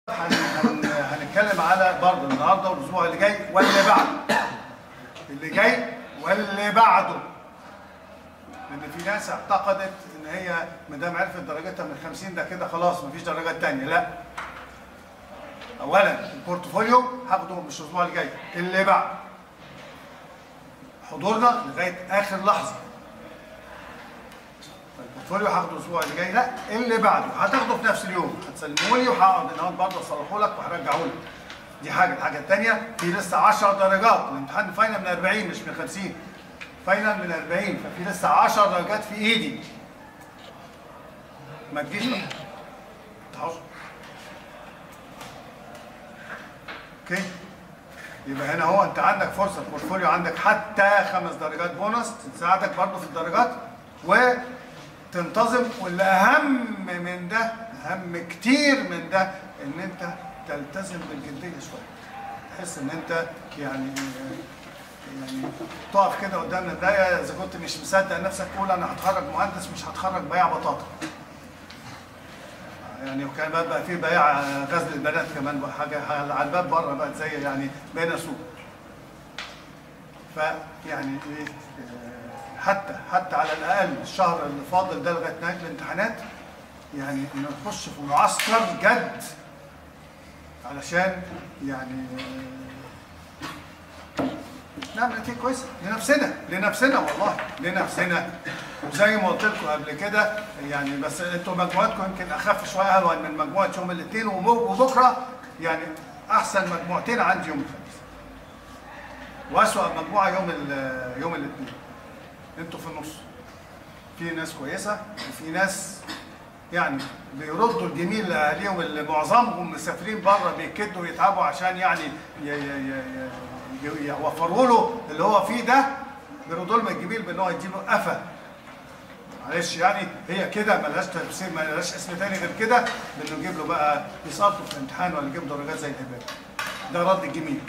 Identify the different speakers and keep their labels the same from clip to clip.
Speaker 1: هن- هن- هنتكلم على برضه النهارده والاسبوع اللي جاي واللي بعده اللي جاي واللي بعده لان في ناس اعتقدت ان هي ما دام عرفت درجتها من 50 ده كده خلاص مفيش درجات تانية لا اولا البورتفوليو هاخده مش الاسبوع اللي جاي اللي بعد حضورنا لغايه اخر لحظه البورتفوليو هاخده الاسبوع اللي جاي لا اللي بعده هتاخده في نفس اليوم هتسلمه لي وهقعد النهارده برضه اصلحه لك وهرجعه لك دي حاجه الحاجه الثانيه في لسه 10 درجات الامتحان فاينل من 40 مش من 50 فاينل من 40 ففي لسه 10 درجات في ايدي ما تجيش بقى تحوش اوكي يبقى هنا هو انت عندك فرصه البورتفوليو عندك حتى خمس درجات بونص تساعدك برضه في الدرجات وتنتظم واللي اهم من ده اهم كتير من ده ان انت تلتزم بالجديه شويه تحس ان انت يعني يعني تقف كده قدام المرايه اذا كنت مش مصدق نفسك تقول انا هتخرج مهندس مش هتخرج بياع بطاطا يعني وكان بقى, بقى في بياع غزل البنات كمان بقى حاجه على الباب بره بقت زي يعني بين سوق فيعني ايه آه، حتى حتى على الاقل الشهر اللي فاضل ده لغايه نهايه الامتحانات يعني نخش في معسكر جد علشان يعني آه، نعمل نتيجه كويسه لنفسنا لنفسنا والله لنفسنا وزي ما قلت لكم قبل كده يعني بس انتوا مجموعتكم يمكن اخف شويه اهون من مجموعه يوم الاثنين وبكره يعني احسن مجموعتين عندي يوم الخميس واسوأ مجموعه يوم ال- يوم الاثنين انتوا في النص في ناس كويسه وفي ناس يعني بيردوا الجميل لاهاليهم اللي معظمهم مسافرين بره بيكدوا ويتعبوا عشان يعني ي- ي- ي- ي- يوفروا له اللي هو فيه ده بيردوا لهم الجميل بان هو يديله قفا معلش يعني هي كده ملهاش تفسير ملهاش اسم تاني غير كده بانه يجيب له بقى يسقطه في الامتحان ولا يجيب درجات زي الهباب ده رد الجميل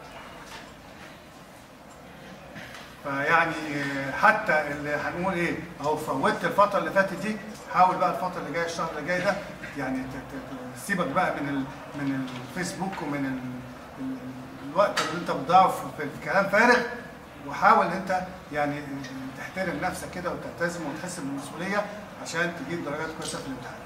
Speaker 1: فيعني حتى اللي هنقول ايه اهو فوتت الفتره اللي فاتت دي حاول بقى الفتره اللي جايه الشهر اللي جاي ده يعني ت- ت- ت- سيبك بقى من ال من الفيسبوك ومن ال ال الوقت اللي انت بتضيعه في في كلام فارغ وحاول انت يعني تحترم نفسك كده وتلتزم وتحس بالمسؤوليه عشان تجيب درجات كويسه في الامتحان.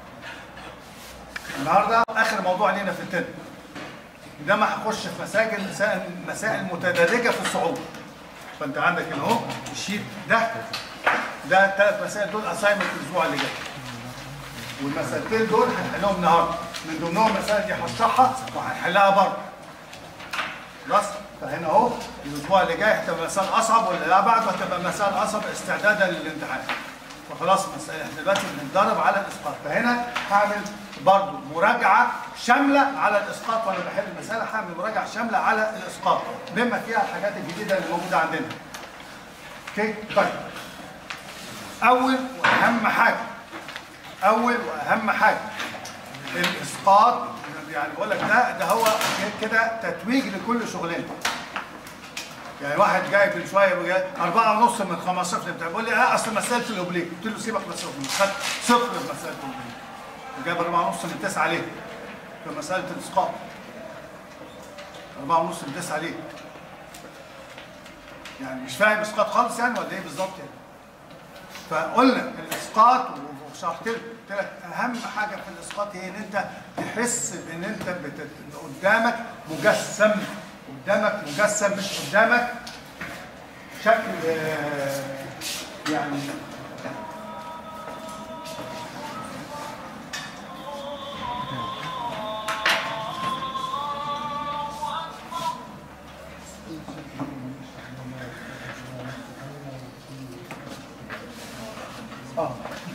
Speaker 1: النهارده اخر موضوع لينا في الترم. انما هخش في مسائل مسائل مسائل متدرجه في الصعوبه. فانت عندك هنا اهو الشيت ده ده الثلاث مسائل دول اسايمنت الاسبوع اللي جاي. والمسألتين دول هنحلهم النهارده من ضمنهم المسائل دي هشرحها وهنحلها برضه. خلاص فهنا اهو الاسبوع اللي جاي هتبقى مسائل اصعب واللي بعده هتبقى مسائل اصعب استعدادا للامتحان. فخلاص مسألة احنا دلوقتي بنتدرب على الاسقاط فهنا هعمل برضه مراجعه شامله على الاسقاط وانا بحل المساله هعمل مراجعه شامله على الاسقاط بما فيها الحاجات الجديده اللي موجوده عندنا. اوكي طيب اول واهم حاجه اول واهم حاجه الاسقاط يعني بقول لك ده ده هو كده تتويج لكل شغلنا يعني واحد جايب من شويه بجا- أربعة ونص من 15 بتاع بيقول لي اه اصل مساله الاوبليك قلت له سيبك بس من خدت صفر في مساله الاوبليك وجايب أربعة ونص من 9 عليه في مساله الاسقاط أربعة ونص من 9 عليه يعني مش فاهم اسقاط خالص يعني ولا ايه بالظبط يعني فقلنا الاسقاط وشرحت لك قلت لك اهم حاجه في الاسقاط هي ان انت تحس بان انت بت... إن قدامك مجسم قدامك مجسم مش قدامك شكل آه، يعني اه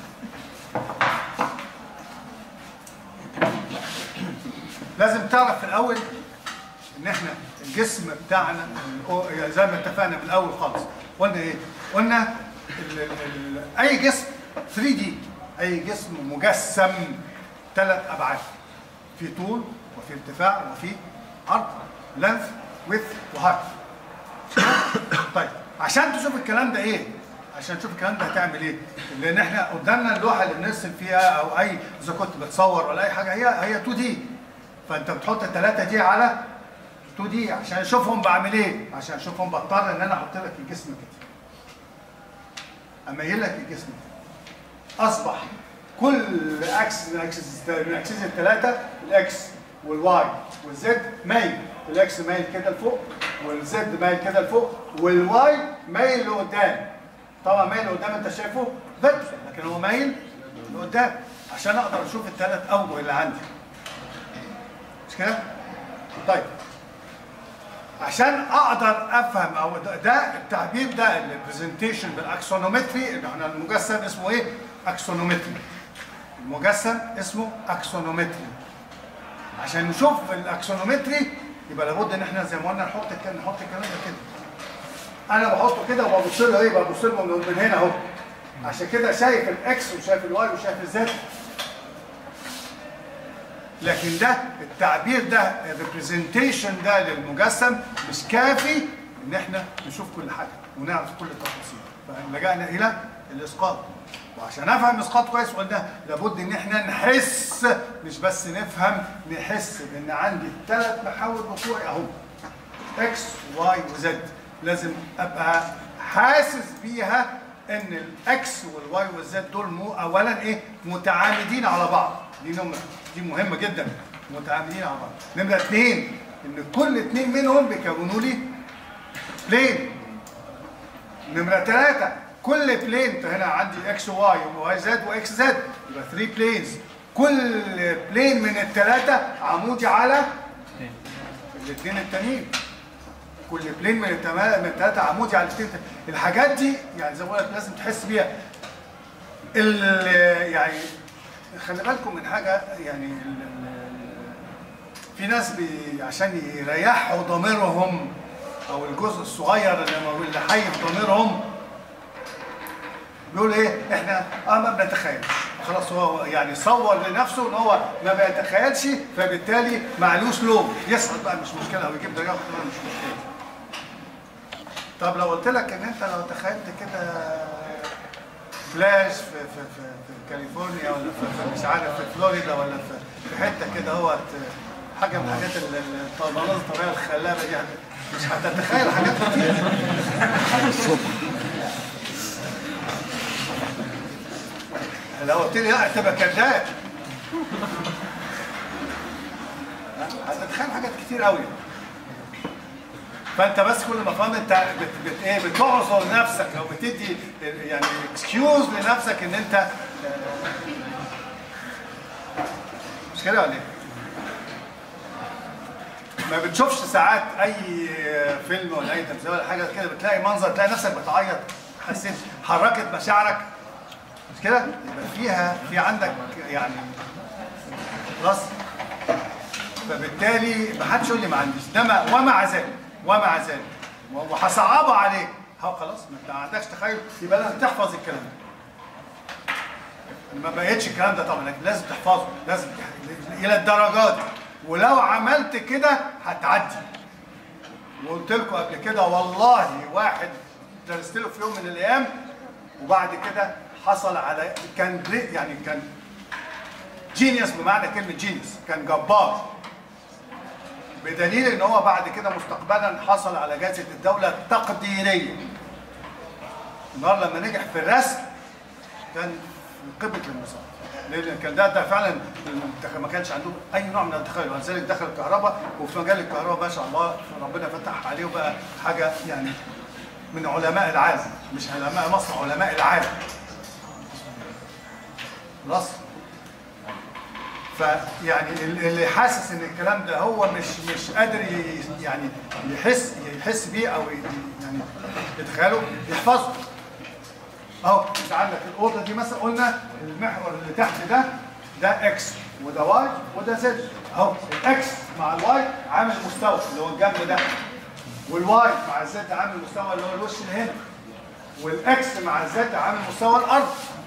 Speaker 1: لازم تعرف في الاول ان احنا الجسم بتاعنا الأو- زي ما اتفقنا من الاول خالص قلنا ايه؟ قلنا ال ال ال اي جسم 3 دي اي جسم مجسم ثلاث ابعاد في طول وفي ارتفاع وفي عرض لينث ويث وهايت طيب عشان تشوف الكلام ده ايه؟ عشان تشوف الكلام ده هتعمل ايه؟ لان احنا قدامنا اللوحه اللي بنرسم فيها او اي اذا كنت بتصور ولا اي حاجه هي هي 2 دي فانت بتحط الثلاثه دي على 2 دي عشان اشوفهم بعمل ايه عشان اشوفهم بضطر ان انا احط لك الجسم كده اميل لك الجسم كده اصبح كل اكسس من اكسس من اكسس الثلاثه الاكس والواي والزد مايل الاكس مايل كده لفوق والزد مايل كده لفوق والواي مايل لقدام طبعا مايل لقدام انت شايفه فيكتور لكن هو مايل لقدام عشان اقدر اشوف الثلاث اوجه اللي عندي مش كده؟ طيب عشان اقدر افهم او ده, ده التعبير ده البرزنتيشن بالاكسونومتري اللي احنا المجسم اسمه ايه؟ اكسونومتري المجسم اسمه اكسونومتري عشان نشوف الاكسونومتري يبقى لابد ان احنا زي ما قلنا نحط الكلام نحط الكلام ده كده انا بحطه كده وببص له ايه ببص له من من هنا اهو عشان كده شايف الاكس وشايف الواي وشايف الزد لكن ده التعبير ده الريبريزنتيشن ده للمجسم مش كافي ان احنا نشوف كل حاجه ونعرف كل التفاصيل فلجأنا الى الاسقاط وعشان افهم اسقاط كويس قلنا لابد ان احنا نحس مش بس نفهم نحس بان عندي الثلاث محاور بتوعي اهو اكس واي وزد لازم ابقى حاسس بيها ان الاكس والواي والزد دول مو اولا ايه متعامدين على بعض دي نمره دي مهمه جدا متعامدين على بعض نمره اثنين ان كل اثنين منهم بيكونوا لي بلين نمره ثلاثه كل بلين هنا عندي اكس واي وواي زد واكس زد يبقى 3 بلينز كل بلين من الثلاثه عمودي على الاثنين التانيين كل بلين من التما- من الثلاثه عمودي على الاثنين التانيين. الحاجات دي يعني زي ما بقول لك لازم تحس بيها ال- يعني خلي بالكم من حاجه يعني ال- ال- في ناس بي عشان يريحوا ضميرهم او الجزء الصغير اللي مو- اللي حي في ضميرهم بيقول ايه احنا اه ما بنتخيلش خلاص هو يعني صور لنفسه ان هو ما بيتخيلش فبالتالي معلوش لوم يسقط بقى مش مشكله او يجيب درجات كمان مش مشكله طب لو قلت لك ان انت لو تخيلت كده فلاش في في في, في كاليفورنيا ولا في, في مش عارف في فلوريدا ولا في, في حته كده هو حاجه من الحاجات ال- ال- المناظر الطبيعيه الخلابه دي هت- مش هتتخيل حاجات كتير لو قلت لي لا تبقى كذاب هتتخيل حاجات كتير قوي فانت بس كل ما فاهم انت بت بت ايه بتعذر نفسك او بتدي يعني اكسكيوز لنفسك ان انت مش كده ولا ايه؟ ما بتشوفش ساعات اي فيلم ولا اي تمثيل ولا حاجه كده بتلاقي منظر تلاقي نفسك بتعيط حسيت حركت مشاعرك مش كده؟ يبقى فيها في عندك يعني خلاص فبالتالي ما حدش يقول لي ما عنديش ده ما ومع ذلك ومع ذلك وهصعبها عليك ها خلاص ما انت ما عندكش تخيل يبقى لازم تحفظ الكلام ده ما بقتش الكلام ده طبعا لكن لازم تحفظه لازم الى الدرجات دي ولو عملت كده هتعدي وقلت لكم قبل كده والله واحد درست له في يوم من الايام وبعد كده حصل على كان بري- يعني كان جينيوس بمعنى كلمه جينيوس كان جبار بدليل ان هو بعد كده مستقبلا حصل على جائزه الدوله التقديريه النهار لما نجح في الرسم كان في قمه المسار لان كان ده, ده فعلا المنتخب ما كانش عنده اي نوع من التخيل ولذلك دخل الكهرباء وفي مجال الكهرباء ما شاء الله ربنا فتح عليه وبقى حاجه يعني من علماء العالم مش علماء مصر علماء العالم خلاص فيعني ال- اللي حاسس ان الكلام ده هو مش مش قادر ي- يعني يحس يحس بيه او ي- يعني يتخيله يحفظه اهو انت عندك الاوضه دي مثلا قلنا المحور اللي تحت ده ده اكس وده واي وده زد اهو الاكس مع الواي عامل مستوى اللي هو الجنب ده والواي مع الزد عامل مستوى اللي هو الوش اللي هنا والاكس مع الزد عامل مستوى الارض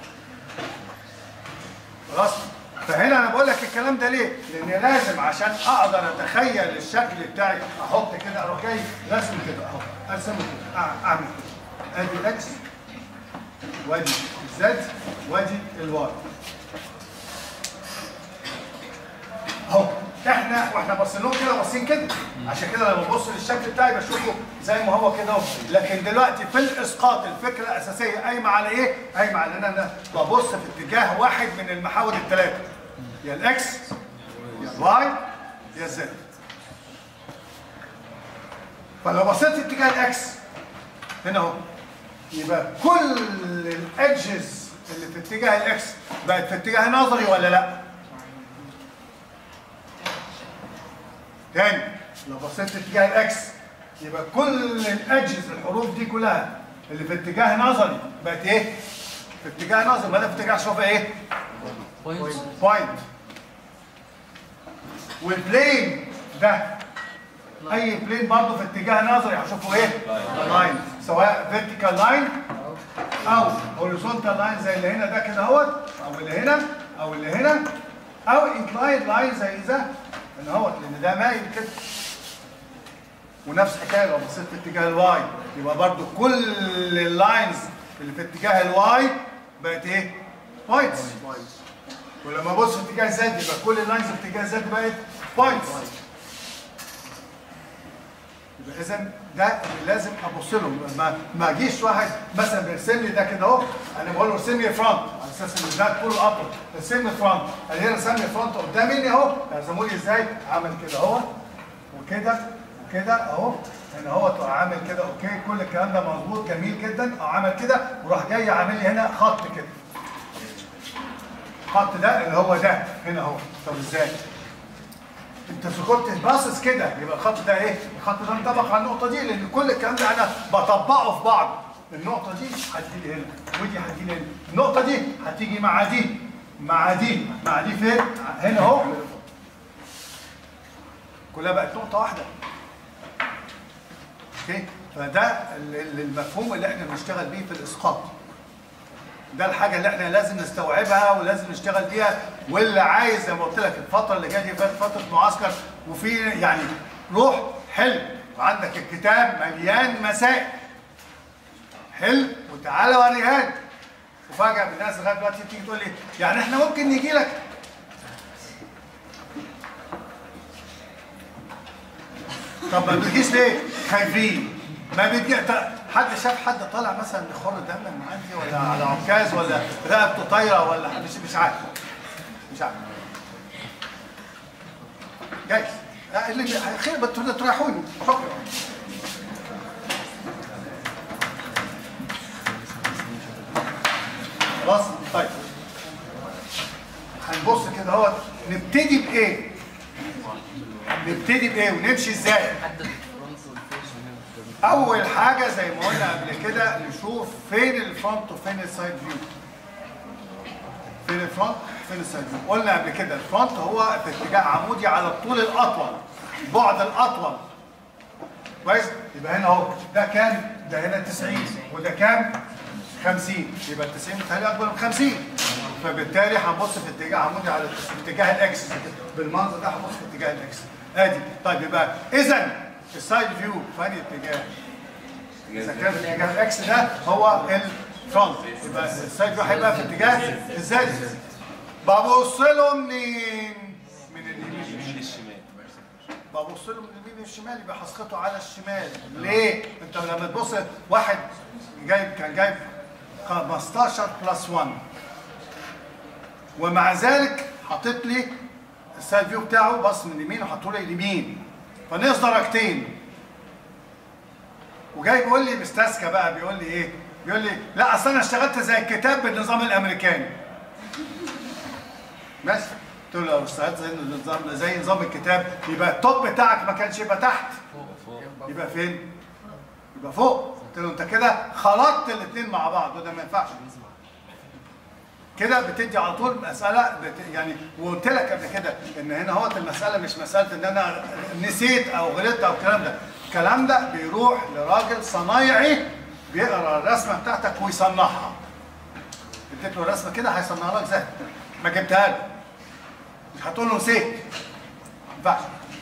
Speaker 1: خلاص فهنا انا بقول لك الكلام ده ليه؟ لان لازم عشان اقدر اتخيل الشكل بتاعي احط كده اروح جاي رسم كده اهو ارسمه كده أع- اعمل كده ادي الاكس وادي الزد وادي الواي اهو احنا واحنا باصين لهم كده باصين كده عشان كده لما ببص للشكل بتاعي بشوفه زي ما هو كده اهو. لكن دلوقتي في الاسقاط الفكره الاساسيه قايمه على ايه؟ قايمه على ان انا ببص في اتجاه واحد من المحاور الثلاثه يا الاكس يا الواي يا الزد فلو بصيت في اتجاه الاكس هنا اهو يبقى كل الادجز اللي في اتجاه الاكس بقت في اتجاه نظري ولا لا؟ تاني لو بصيت في اتجاه الاكس يبقى كل الادجز الحروف دي كلها اللي في اتجاه نظري بقت ايه؟ في اتجاه نظري ما ده في اتجاه شوف ايه؟
Speaker 2: بوينت
Speaker 1: بوينت والبلين ده اي بلين برضه في اتجاه نظري هشوفه ايه؟ لاين سواء فيرتيكال لاين او هوريزونتال لاين زي اللي هنا ده كده اهوت او اللي هنا او اللي هنا او انكلايد لاين زي ده هنا اهوت لان ده مايل كده ونفس الحكايه لو بصيت في اتجاه الواي يبقى برضو كل اللاينز اللي في اتجاه الواي بقت ايه؟ بوينتس ولما ابص في اتجاه زد يبقى كل اللاينز في اتجاه زد بقت بوينتس يبقى اذا ده اللي لازم ابص له ما ما اجيش واحد مثلا بيرسم لي ده كده اهو انا بقول له ارسم لي فرونت على اساس ان ده كله ابر ارسم لي فرونت قال لي رسم لي فرونت قدام مني اهو رسموا لي ازاي عمل كده اهو وكده وكده اهو هنا اهو تبقى عامل كده اوكي كل الكلام ده مظبوط جميل جدا او عمل كده وراح جاي عامل لي هنا خط كده الخط ده اللي هو ده هنا اهو طب ازاي؟ انت إذا كنت باصص كده يبقى الخط ده ايه؟ الخط ده انطبق على النقطه دي لان كل الكلام ده انا بطبقه في بعض النقطه دي هتجي لي هنا ودي هتجي لي هنا النقطه دي هتيجي مع دي مع دي مع دي فين؟ هنا اهو كلها بقت نقطه واحده اوكي فده ال- ال- المفهوم اللي احنا بنشتغل بيه في الاسقاط ده الحاجه اللي احنا لازم نستوعبها ولازم نشتغل بيها واللي عايز زي ما قلت لك الفتره اللي جايه دي فاتت فتره معسكر وفي يعني روح حل وعندك الكتاب مليان مسائل حل وتعالى وريها لي وفجاه الناس لغايه دلوقتي تيجي تقول لي يعني احنا ممكن نيجي لك طب ما بتجيش ليه؟ خايفين ما بيجي ط- حد شاف حد طالع مثلا بخور دم من عندي ولا على عكاز ولا رقبته طايره ولا مش مش عارف مش عارف جايز آه، اللي خير بتقولوا تريحوني شكرا خلاص طيب هنبص كده اهوت نبتدي بايه؟ نبتدي بايه ونمشي ازاي؟
Speaker 2: حدد الفرونت والفيس
Speaker 1: اول حاجه زي ما قلنا قبل كده نشوف فين الفرونت وفين السايد فيو فين الفرونت فين السايد فيو قلنا قبل كده الفرونت هو في اتجاه عمودي على الطول الاطول البعد الاطول كويس يبقى هنا اهو ده كام ده هنا 90 وده كام 50 يبقى ال 90 بتهيألي اكبر من 50 فبالتالي هنبص في اتجاه عمودي على في اتجاه الاكس بالمنظر ده هنبص في اتجاه الاكس ادي طيب يبقى اذا السايد فيو في انهي اتجاه اذا كان في اتجاه الاكس ده هو الفرونت يبقى السايد فيو هيبقى في اتجاه الزد ببص له منين من اليمين
Speaker 3: من الشمال
Speaker 1: ببص له من اليمين للشمال يبقى هسقطه على الشمال ليه انت لما تبص واحد جايب كان جايب 15 بلس 1 ومع ذلك حاطط لي السايد فيو بتاعه بص من اليمين وحطه لي اليمين فنقص درجتين وجاي بيقول لي مستسكى بقى بيقول لي ايه بيقول لي لا اصل انا اشتغلت زي الكتاب بالنظام الامريكاني ماشي قلت له لو اشتغلت زي النظام زي نظام الكتاب يبقى التوب بتاعك ما كانش يبقى تحت
Speaker 2: فوق فوق
Speaker 1: يبقى فين؟ يبقى فوق قلت له انت كده خلطت الاثنين مع بعض وده ما ينفعش كده بتدي على طول مساله بت... يعني وقلت لك قبل كده ان هنا اهوت المساله مش مساله ان انا نسيت او غلطت او الكلام ده الكلام ده بيروح لراجل صنايعي بيقرا الرسمه بتاعتك ويصنعها اديت له الرسمه كده هيصنعها لك زي ما جبتها له مش هتقول له نسيت ما ينفعش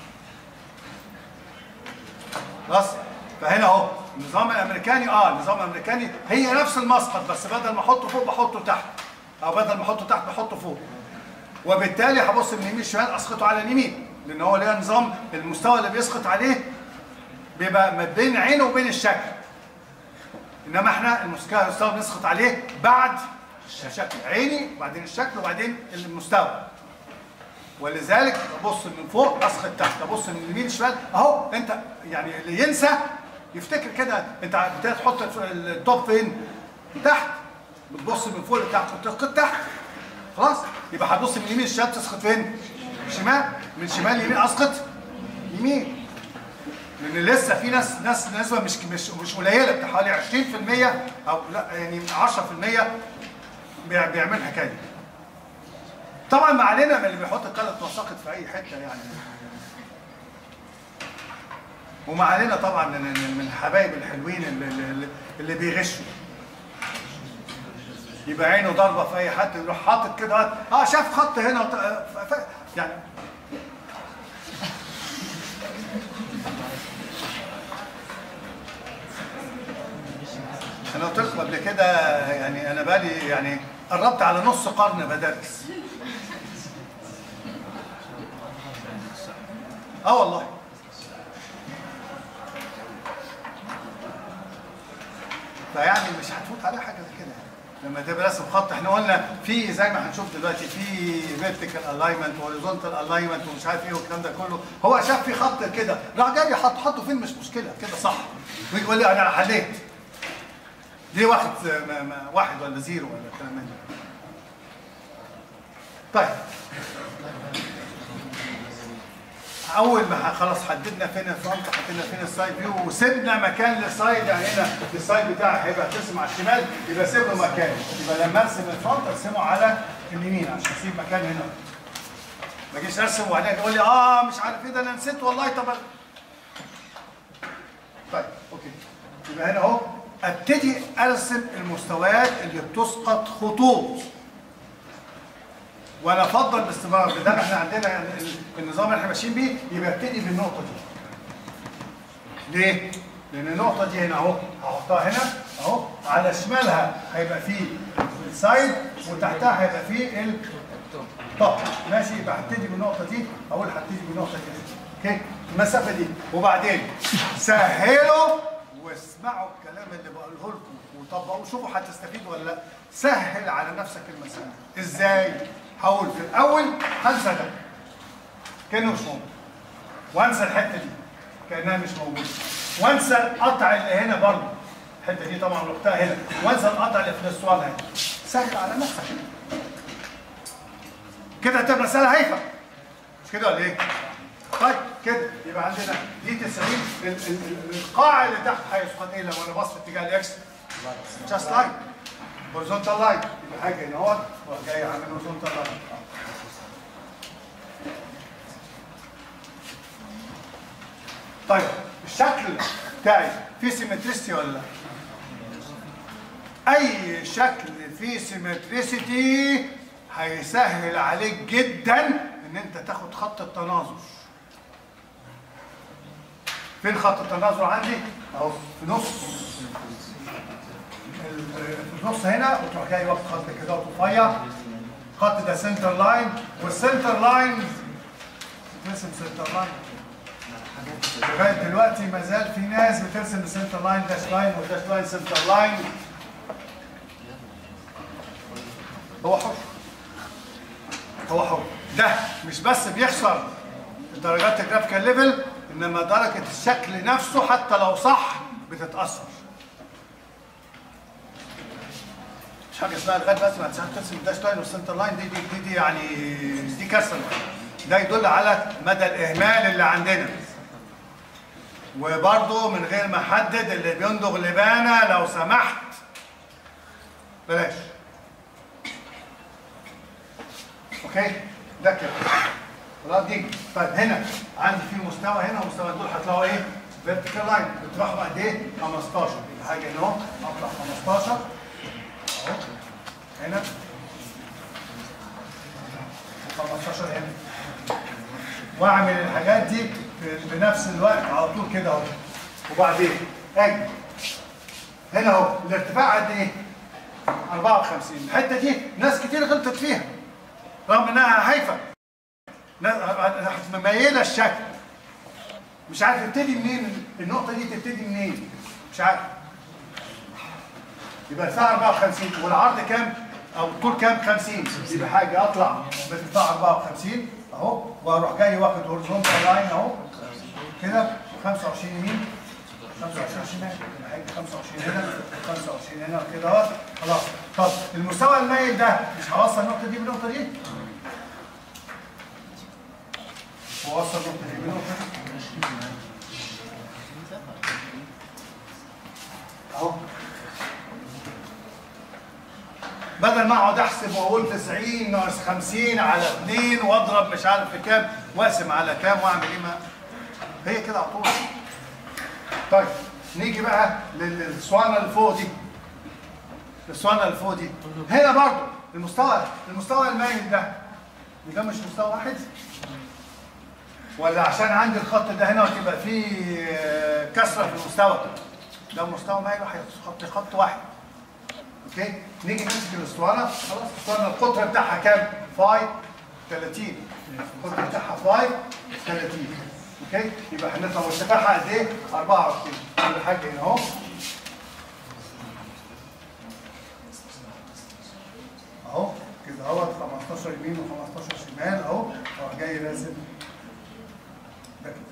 Speaker 1: خلاص فهنا اهو النظام الامريكاني اه النظام الامريكاني هي نفس المسقط بس بدل ما احطه فوق بحطه تحت او بدل ما احطه تحت بحطه فوق وبالتالي هبص من اليمين الشمال اسقطه على اليمين لان هو ليه نظام المستوى اللي بيسقط عليه بيبقى ما بين عينه وبين الشكل انما احنا المستوى المستوى بنسقط عليه بعد الشكل عيني وبعدين الشكل وبعدين المستوى ولذلك ابص من فوق اسقط تحت ابص من اليمين شمال اهو انت يعني اللي ينسى يفتكر كده انت بتبتدي تحط التوب فين تحت بتبص من فوق لتحت وتسقط تحت خلاص يبقى هتبص من يمين الشمال تسقط فين شمال من شمال يمين اسقط يمين لان لسه في ناس ناس نسبه مش مش مش قليله بتاع حوالي 20% او لا يعني 10% بيع- بيعمل الحكايه دي طبعا ما علينا من اللي بيحط الثلاث مساقط في اي حته يعني وما علينا طبعا من من الحبايب الحلوين اللي, اللي, اللي بيغشوا يبقى عينه ضربه في اي حد يروح حاطط كده اه شاف خط هنا وط... ف... ف... يعني انا قلت لكم قبل كده يعني انا بالي يعني قربت على نص قرن بدرس اه والله فيعني مش هتفوت عليها حاجه زي كده يعني. لما تبقى راسم خط احنا قلنا في زي ما هنشوف دلوقتي في فيرتيكال الاينمنت وهوريزونتال الاينمنت ومش عارف ايه والكلام ده كله هو شاف في خط كده راح جاي حط حطه فين مش مشكله كده صح ويجي يقول لي انا حليت دي واحد ما ما واحد ولا زيرو ولا الكلام ده طيب اول ما خلاص حددنا فين الفرونت حددنا فين السايد فيو وسيبنا مكان للسايد يعني هنا السايد بتاعي هيبقى ترسم على الشمال يبقى سيب له مكان يبقى لما ارسم الفرونت ارسمه على اليمين عشان اسيب مكان هنا ما اجيش ارسم وبعدين تقول لي اه مش عارف ايه ده انا نسيت والله طب طيب اوكي يبقى هنا اهو ابتدي ارسم المستويات اللي بتسقط خطوط وانا افضل باستمرار ما دام احنا عندنا ال- النظام اللي احنا ماشيين بيه يبقى ابتدي بالنقطه دي. ليه؟ لان النقطه دي هنا اهو هحطها هنا اهو على شمالها هيبقى فيه السايد وتحتها هيبقى فيه التوب ماشي يبقى هبتدي بالنقطه دي اقول هبتدي بالنقطه دي اوكي المسافه دي وبعدين سهلوا واسمعوا الكلام اللي بقوله لكم وطبقوه شوفوا هتستفيدوا ولا لا سهل على نفسك المساله ازاي هقول في الاول هنسى ده كانه مش موجود وانسى الحته دي كانها مش موجوده وانسى القطع اللي هنا برضه الحته دي طبعا رحتها هنا وانسى القطع اللي في الاسوار هنا سهل على نفسك كده هتبقى مساله هايفه مش كده ولا ايه؟ طيب كده يبقى عندنا دي 90 ال- ال- ال- القاع اللي تحت هيسقط ايه لو انا باص في اتجاه الاكس؟ جاست لاين هوريزونتال لاين يبقى حاجه هنا اهوت واروح جاي عامل هوريزونتال لاين طيب الشكل بتاعي فيه سيمتريستي ولا لا؟ اي شكل فيه سيمتريسيتي هيسهل عليك جدا ان انت تاخد خط التناظر فين خط التناظر عندي اهو في نص ال- في النص هنا وتروح جاي واخد خط كده رفيع خط ده سنتر لاين والسنتر لاين ترسم سنتر لاين لغايه دلوقتي ما زال في ناس بترسم السنتر لاين داش لاين وداش لاين سنتر لاين هو حر هو حر ده مش بس بيخسر درجات الجرافيكال ليفل انما درجه الشكل نفسه حتى لو صح بتتاثر مش حاجه اسمها لغايه بس ما تسهل ترسم الداش لاين والسنتر لاين دي دي دي, دي يعني دي كسر ده يدل على مدى الاهمال اللي عندنا وبرضه من غير ما احدد اللي بيندغ لبانه لو سمحت بلاش اوكي ده كده خلاص دي طيب هنا عندي في مستوى هنا ومستوى دول هتلاقوا ايه فيرتيكال لاين بتروحوا قد ايه 15 يبقى حاجه هنا اهو اطلع 15 اهو هنا 15 هنا واعمل الحاجات دي في- بنفس الوقت على طول كده اهو وبعدين اجي هنا اهو الارتفاع قد ايه 54 الحته دي ناس كتير غلطت فيها رغم انها هايفه لا- مميله الشكل مش عارف تبتدي منين النقطه دي تبتدي منين مش عارف يبقى ارتفاع 54 والعرض كام او الطول كام 50 يبقى حاجه اطلع بارتفاع 54 اهو واروح جاي واخد هوريزونتال لاين اهو كده 25 يمين 25 شمال يبقى حاجه 25 هنا 25 هنا كده اهو خلاص طب المستوى المايل ده مش هوصل النقطه دي بالنقطه دي ووصل النقطه دي بالنقطه دي اهو بدل ما اقعد احسب واقول 90 ناقص 50 على 2 واضرب مش عارف في كام واقسم على كام واعمل ايه ما هي كده على طول طيب نيجي بقى لل- للاسوانه اللي فوق دي الاسوانه اللي فوق دي هنا برضو المستوى المستوى المايل ده ده مش مستوى واحد ولا عشان عندي الخط ده هنا وتبقى فيه آه، كسره في المستوى ده مستوى مايل واحد خط خط واحد اوكي نيجي نمسك الاسطوانه خلاص الاسطوانه القطر بتاعها كام؟ 5 30 القطر بتاعها 5 30 اوكي يبقى هنطلع وارتفاعها قد ايه؟ 24 كل حاجه هنا اهو اهو كده اهوت 15 يمين و15 شمال اهو اروح جاي راسم ده كده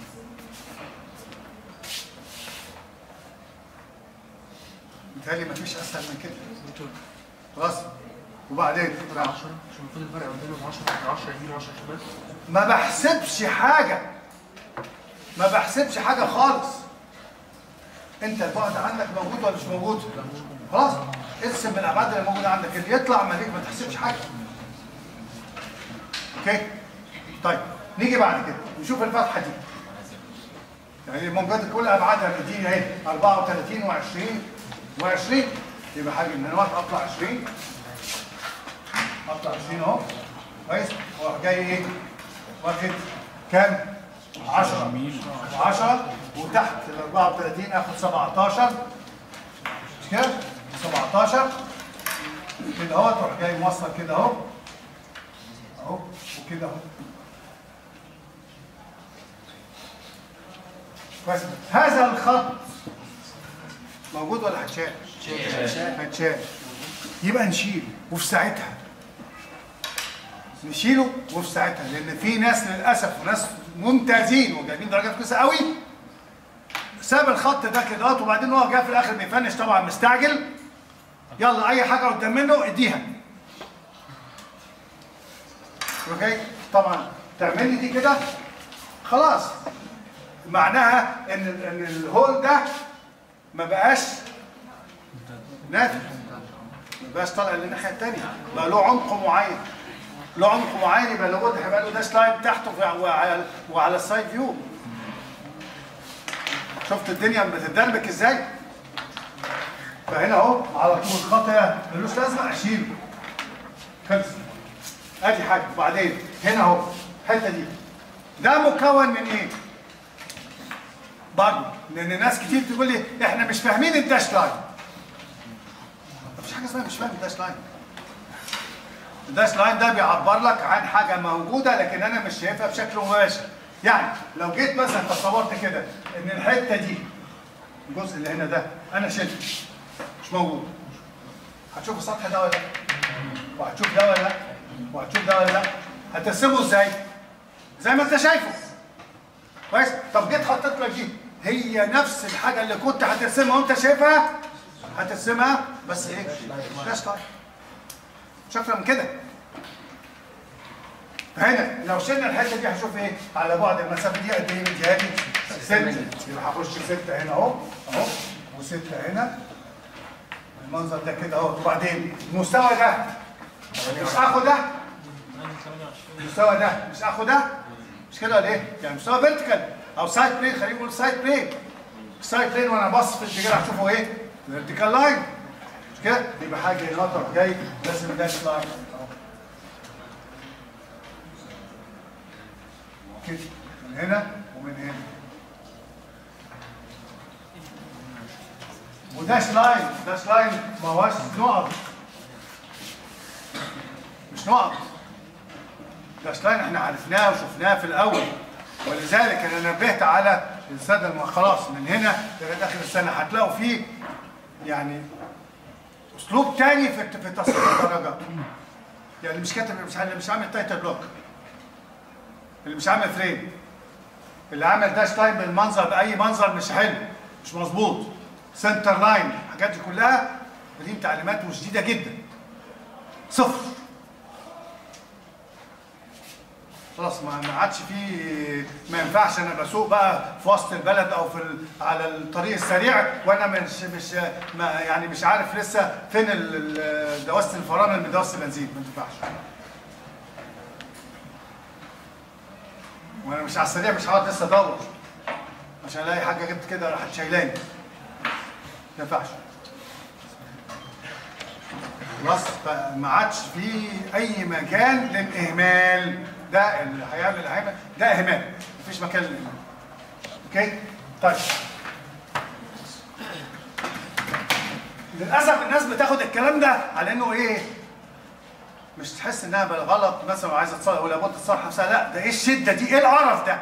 Speaker 1: متهيألي مفيش اسهل من كده خلاص وبعدين
Speaker 2: 10 عشان المفروض الفرق ما بينهم 10 10 يمين و10 شمال
Speaker 1: ما بحسبش حاجة ما بحسبش حاجة خالص انت البعد عندك موجود ولا مش موجود خلاص ارسم من الابعاد اللي موجودة عندك اللي يطلع مالك ما تحسبش حاجة اوكي طيب نيجي بعد كده نشوف الفتحة دي يعني الموجات كل ابعادها مدينة اهي 34 و20 و20 يبقى حاجة من الوقت اطلع 20 اطلع 20 اهو كويس واروح جاي ايه واخد كام 10 و10 وتحت ال 34 اخد 17 مش كده 17 كده اهو تروح جاي موصل كده اهو اهو وكده اهو كويس هذا الخط موجود ولا هتشال؟ هتشال يبقى نشيله وفي ساعتها نشيله وفي ساعتها لان في ناس للاسف وناس ممتازين وجايبين درجات كويسه قوي ساب الخط ده كده وبعدين هو جه في الاخر بيفنش طبعا مستعجل يلا اي حاجه قدام منه اديها اوكي طبعا تعمل لي دي كده خلاص معناها ان ان الهول ده ما بقاش نافذ ما بقاش طالع للناحيه الثانيه بقى له عمق معين له عمق معين يبقى لابد هيبقى له داش لاين تحته في- وعلى وعلى السايد فيو شفت الدنيا بتتدربك ازاي فهنا اهو على طول الخط ده ملوش لازمه اشيله خلص ادي حاجه وبعدين هنا اهو الحته دي ده مكون من ايه برضه لان ناس كتير تقول لي احنا مش فاهمين الداش لاين مفيش حاجه اسمها مش فاهم الداش لاين الداش لاين ده بيعبر لك عن حاجه موجوده لكن انا مش شايفها بشكل مباشر يعني لو جيت مثلا تصورت كده ان الحته دي الجزء اللي هنا ده انا شلته مش موجود هتشوف السطح ده ولا لا وهتشوف ده ولا لا وهتشوف ده ولا لا هترسمه ازاي زي ما انت شايفه كويس طب جيت حطيت لك دي هي نفس الحاجه اللي كنت هترسمها وانت شايفها هترسمها بس ايه داش لاين مش اكتر من كده فهنا لو شلنا الحته دي هشوف ايه على بعد المسافه دي قد ايه من جهادي 6 يبقى هخش 6 هنا اهو اهو و6 هنا المنظر ده كده اهو وبعدين المستوى ده مش اخو ده المستوى ده مش اخو ده مش كده ولا ايه؟ يعني مستوى فيرتيكال او سايد بلين خلينا نقول سايد بلين سايد بلين وانا باصص في الاتجاه هتشوفوا ايه؟ فيرتيكال لاين مش كده؟ يبقى حاجه هنا تروح جاي لازم داش لاين اهو كده من هنا ومن هنا وداش لاين داش لاين ما هوش نقط مش نقط داش لاين احنا عرفناه وشفناه في الاول ولذلك انا نبهت على الساده الم- خلاص من هنا لغايه اخر السنه هتلاقوا فيه يعني اسلوب تاني في في تصحيح الدرجات يعني مش كاتب مش اللي مش عامل تايتل بلوك اللي مش عامل فريم اللي عامل داش لاين بالمنظر باي منظر مش حلو مش مظبوط سنتر لاين الحاجات دي كلها دي تعليمات شديده جدا صفر خلاص ما ما عادش في ما ينفعش انا بسوق بقى في وسط البلد او في ال... على الطريق السريع وانا مش مش ما يعني مش عارف لسه فين ال- ال- دواسه الفرامل من دواسه البنزين ما ينفعش وانا مش على السريع مش هقعد لسه ادور عشان الاقي حاجه جبت كده راحت شايلاني ما ينفعش خلاص فما عادش في اي مكان للاهمال ده اللي هيعمل هيعمل ده اهمال مفيش مكان للاهمال اوكي طيب للاسف الناس بتاخد الكلام ده على انه ايه مش تحس انها بالغلط مثلا وعايزه تصلح ولا بد تصلح نفسها لا ده ايه الشده دي ايه القرف ده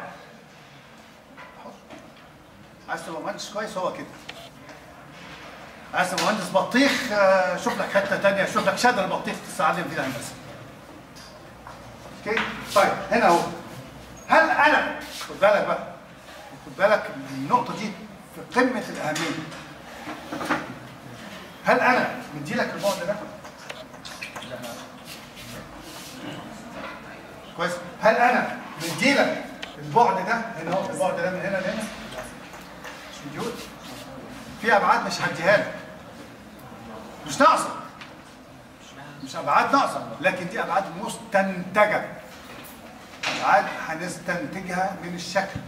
Speaker 1: عايز تبقى مهندس كويس هو كده عايز تبقى مهندس بطيخ آه، شوف لك حته تانية شوف لك شادر بطيخ تستعلم فيه الهندسه اوكي طيب هنا اهو هل انا خد بالك بقى خد بالك النقطه دي في قمه الاهميه هل انا مدي لك البعد ده كويس هل انا مدي لك البعد ده هنا اهو البعد ده من هنا لهنا مش مديهولك في ابعاد مش هديها لك مش ناقصه مش ابعاد ناقصه لكن دي ابعاد مستنتجه ابعاد هنستنتجها من الشكل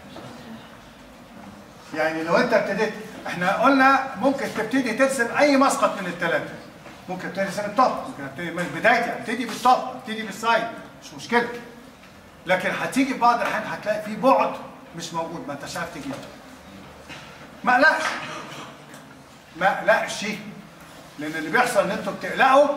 Speaker 1: يعني لو انت ابتديت احنا قلنا ممكن تبتدي ترسم اي مسقط من الثلاثه ممكن ترسم التوب ممكن ابتدي من بدايتي ابتدي بالتوب ابتدي بالسايد مش مشكله لكن هتيجي في بعض الاحيان هتلاقي في بعد مش موجود ما انتش عارف تجيبه ما قلقش ما قلقش لان اللي بيحصل ان انتوا بتقلقوا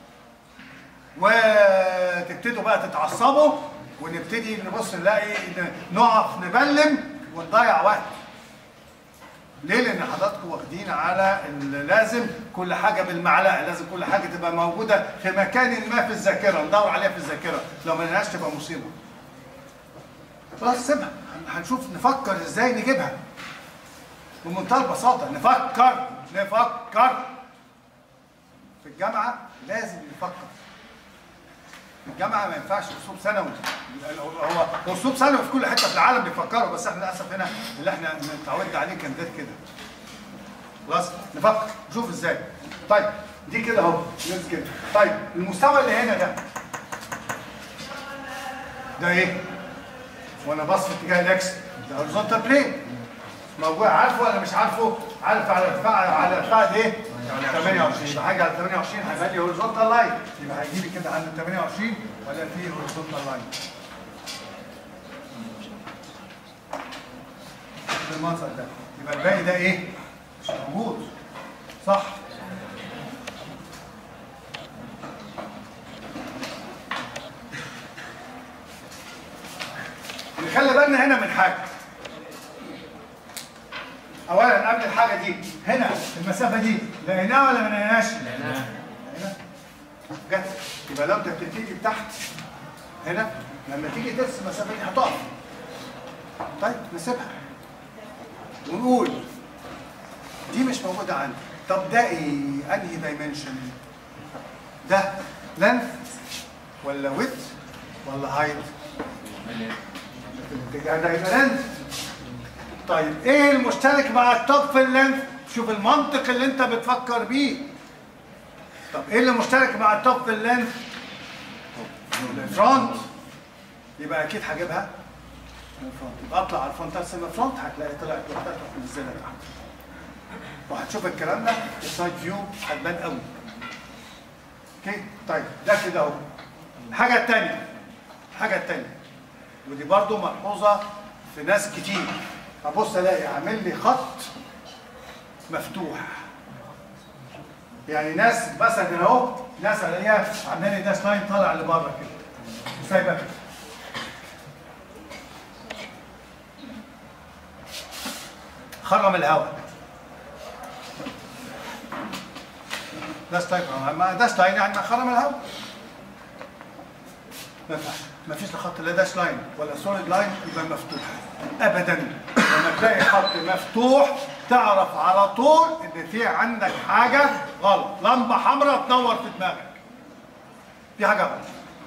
Speaker 1: وتبتدوا بقى تتعصبوا ونبتدي نبص نلاقي ن- نقف نبلم ونضيع وقت ليه؟ لأن حضراتكم واخدين على ال- لازم كل حاجة بالمعلقة، لازم كل حاجة تبقى موجودة في مكان ما في الذاكرة، ندور عليها في الذاكرة، لو ما لقيناهاش تبقى مصيبة. خلاص سيبها، هن- هنشوف نفكر ازاي نجيبها. بمنتهى البساطة، نفكر نفكر. في الجامعة لازم نفكر. في الجامعة ما ينفعش أسلوب ثانوي. هو هو أسلوب ثانوي في كل حتة في العالم بيفكروا بس احنا للأسف هنا اللي احنا اتعودنا عليه كان ده كده. خلاص نفكر نشوف ازاي. طيب دي كده اهو ليتس كده. طيب المستوى اللي هنا ده ده ايه؟ وانا باص في اتجاه الاكس ده هوريزونتال بلين موجود عارفه ولا مش عارفه؟ عارف على ارتفاع على ارتفاع قد ايه؟ 28 يبقى حاجه على 28 هيبقى لي هوريزونتال لاين يبقى هيجي لي كده عند 28 ولا في هوريزونتال لاين بالمنظر ده يبقى الباقي ده ايه؟ مش موجود صح نخلي بالنا هنا من حاجه اولا قبل الحاجه دي هنا المسافه دي لقيناها ولا ما لقيناهاش؟ لقيناها جت يبقى لو انت بتبتدي تحت هنا لما تيجي ترسم المسافه دي هتقف طيب نسيبها ونقول دي مش موجوده عندي طب ده ايه؟ انهي دايمنشن؟ ده لينث ولا ويت ولا هايت؟ الاتجاه ده يبقى لينث طيب ايه المشترك مع التوب في اللينث؟ شوف المنطق اللي انت بتفكر بيه طب ايه اللي مشترك مع التوب في اللينث؟ الفرونت يبقى اكيد هجيبها من الفرونت يبقى اطلع على الفرونت ارسم الفرونت هتلاقي طلعت لوحدها تروح منزلها تحت وهتشوف الكلام ده السايد فيو هتبان قوي اوكي طيب ده كده اهو الحاجه الثانيه الحاجه الثانيه ودي برضو ملحوظه في ناس كتير ابص الاقي عامل لي خط مفتوح يعني ناس مثلا اهو ناس الاقيها عامله لي داش لاين طالع لبره كده وسايبه كده خرم الهواء داش لاين ما داش لاين يعني ما خرم الهواء ما ينفعش ما فيش خط لا داش لاين ولا سوليد لاين يبقى مفتوح ابدا لما تلاقي خط مفتوح تعرف على طول ان في عندك حاجه غلط لمبه حمراء تنور في دماغك في حاجه غلط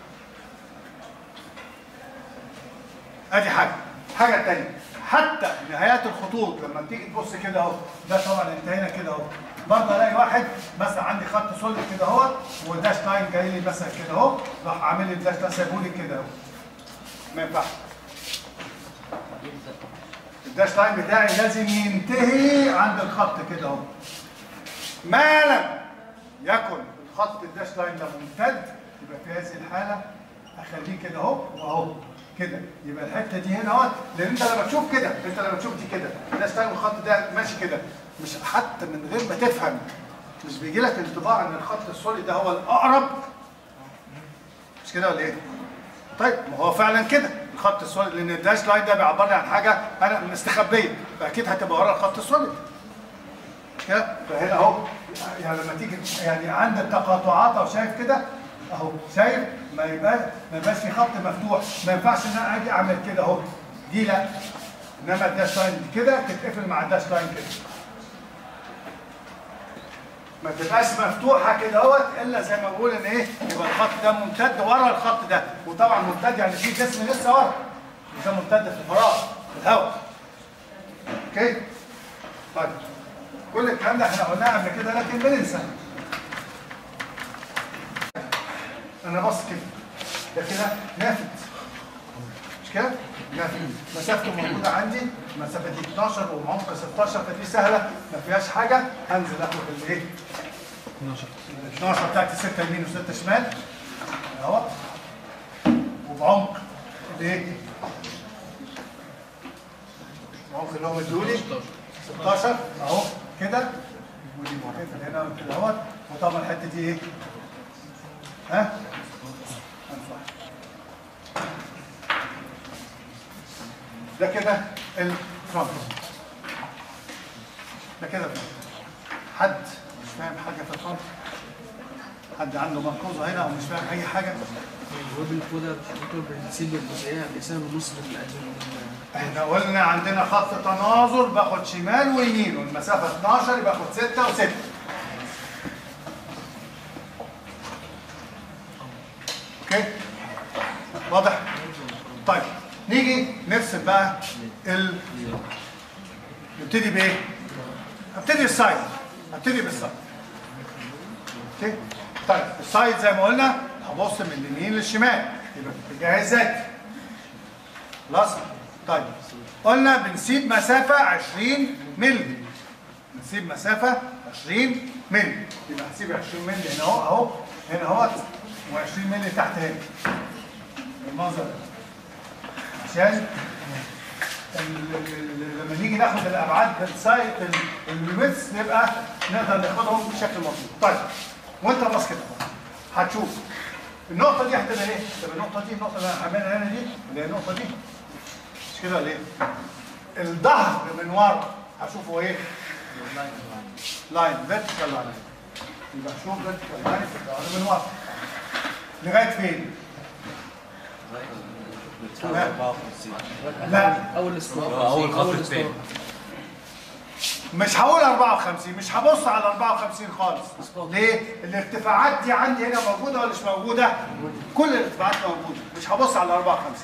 Speaker 1: ادي حاجه حاجه تانية حتى نهايات الخطوط لما تيجي تبص كده اهو ده طبعا انتهينا كده اهو برضه الاقي واحد مثلا عندي خط سوليد كده اهو وداش لاين جاي لي مثلا كده اهو راح عامل لي الداش ده سايبه لي كده اهو ما ينفعش الداش لاين بتاعي لازم ينتهي عند الخط كده اهو ما لم يكن الخط الداش لاين ده ممتد يبقى في هذه الحاله اخليه كده اهو واهو كده يبقى الحته دي هنا اهو لان انت لما تشوف كده انت لما تشوف دي كده الداش لاين والخط ده ماشي كده مش حتى من غير ما تفهم مش بيجي لك انطباع ان الخط السوليد ده هو الاقرب مش كده ولا ايه؟ طيب ما هو فعلا كده الخط السوليد لان الداش لاين ده بيعبر لي عن حاجه انا مستخبيه فاكيد هتبقى ورا الخط السوليد مش كده؟ فهنا اهو يعني لما تيجي يعني عند التقاطعات او شايف كده اهو شايف ما يبقى ما يبقاش في خط مفتوح ما ينفعش ان انا اجي اعمل كده اهو دي لا انما الداش لاين كده تتقفل مع الداش لاين كده ما تبقاش مفتوحه كده اهوت الا زي ما بقول ان ايه يبقى الخط ده ممتد ورا الخط ده وطبعا ممتد يعني في جسم لسه ورا ده ممتد في الفراغ في الهواء اوكي طيب كل الكلام ده احنا قلناه قبل كده لكن بننسى انا بص كده ده كده نافذ مش كده؟ نافذ مسافته موجوده عندي المسافه دي 12 وعمق 16 فدي سهله ما فيهاش حاجه هنزل اخد الايه؟
Speaker 2: 12
Speaker 1: ال 12 بتاعتي 6 يمين و6 شمال اهو وبعمق الايه؟ العمق اللي هو مديهولي 16 اهو كده ودي موقفه هنا كده اهوت وطبعا الحته دي ايه؟ ها؟ أنفع. ده كده الفرونت ده كده الفرونت حد مش فاهم حاجه في الفرونت حد عنده ملحوظه هنا او مش فاهم اي حاجه
Speaker 2: الويب الكودر دكتور بنسيب الجزئيه بيساوي النص من الأجل
Speaker 1: احنا قلنا عندنا خط تناظر باخد شمال ويمين والمسافه 12 يبقى باخد 6 و6 اوكي واضح طيب نيجي نرسم بقى ال نبتدي بايه ابتدي السايد ابتدي بالسايد اوكي طيب السايد زي ما قلنا هبص من اليمين للشمال يبقى في اتجاه الذات خلاص طيب قلنا بنسيب مسافة 20 مللي بنسيب مسافة 20 مللي يبقى هسيب 20 مللي هنا اهو اهو هنا اهوت و20 مللي تحت هنا المنظر ده عشان ال- ال- ال- لما نيجي ناخد الابعاد بالسايت الويتس نبقى نقدر ناخدهم بشكل مظبوط طيب وانت باص كده هتشوف النقطة دي هتبقى ايه؟ تبقى النقطة دي النقطة اللي انا هعملها هنا دي اللي هي النقطة دي مش كده ولا ايه؟ الظهر من ورا هشوفه ايه؟ لاين فيرتيكال لاين يبقى شوف فيرتيكال لاين في الظهر من ورا لغاية فين؟ لا
Speaker 2: اول اسبوع
Speaker 3: أول خط التاني.
Speaker 1: مش هقول 54 مش هبص على 54 خالص ليه؟ الارتفاعات دي عندي هنا موجوده ولا مش موجوده؟ كل الارتفاعات موجوده مش هبص على 54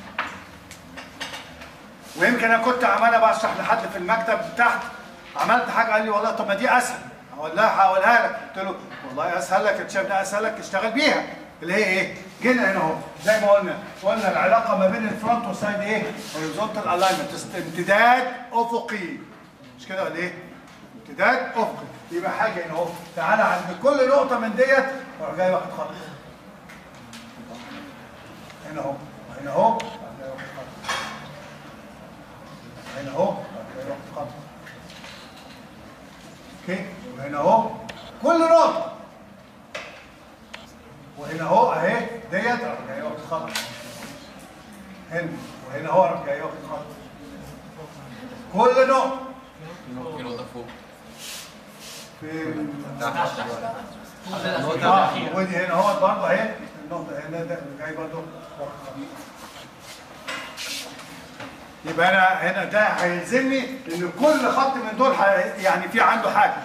Speaker 1: ويمكن انا كنت عمال بشرح لحد في المكتب تحت عملت حاجه قال لي والله طب ما دي اسهل هقول لها هقولها لك قلت له والله اسهل لك انت شايف ده اسهل لك اشتغل بيها اللي هي ايه؟ جينا هنا اهو زي ما قلنا قلنا العلاقه ما بين الفرونت والسايد ايه؟ هوريزونتال الاينمنت امتداد افقي مش كده ولا ايه؟ امتداد افقي يبقى حاجه هنا اهو تعالى عند كل نقطه من ديت اروح جاي واخد خط هنا اهو هنا اهو أروح جاي واخد خط. هنا اهو أروح جاي واخد خط اوكي وهنا اهو كل نقطه وهنا اهو اهي ديت اروح جاي واخد خط هنا وهنا اهو اروح جاي واخد خط كل نقطه
Speaker 3: نقطة فوق
Speaker 1: في
Speaker 3: تحت النقطة
Speaker 1: اه
Speaker 3: الأخيرة
Speaker 1: ودي هنا اهوت برضه اهي النقطة هنا ده اللي جاي برضه يبقى انا هنا ده هيلزمني ان كل خط من دول هي- يعني في عنده حاجة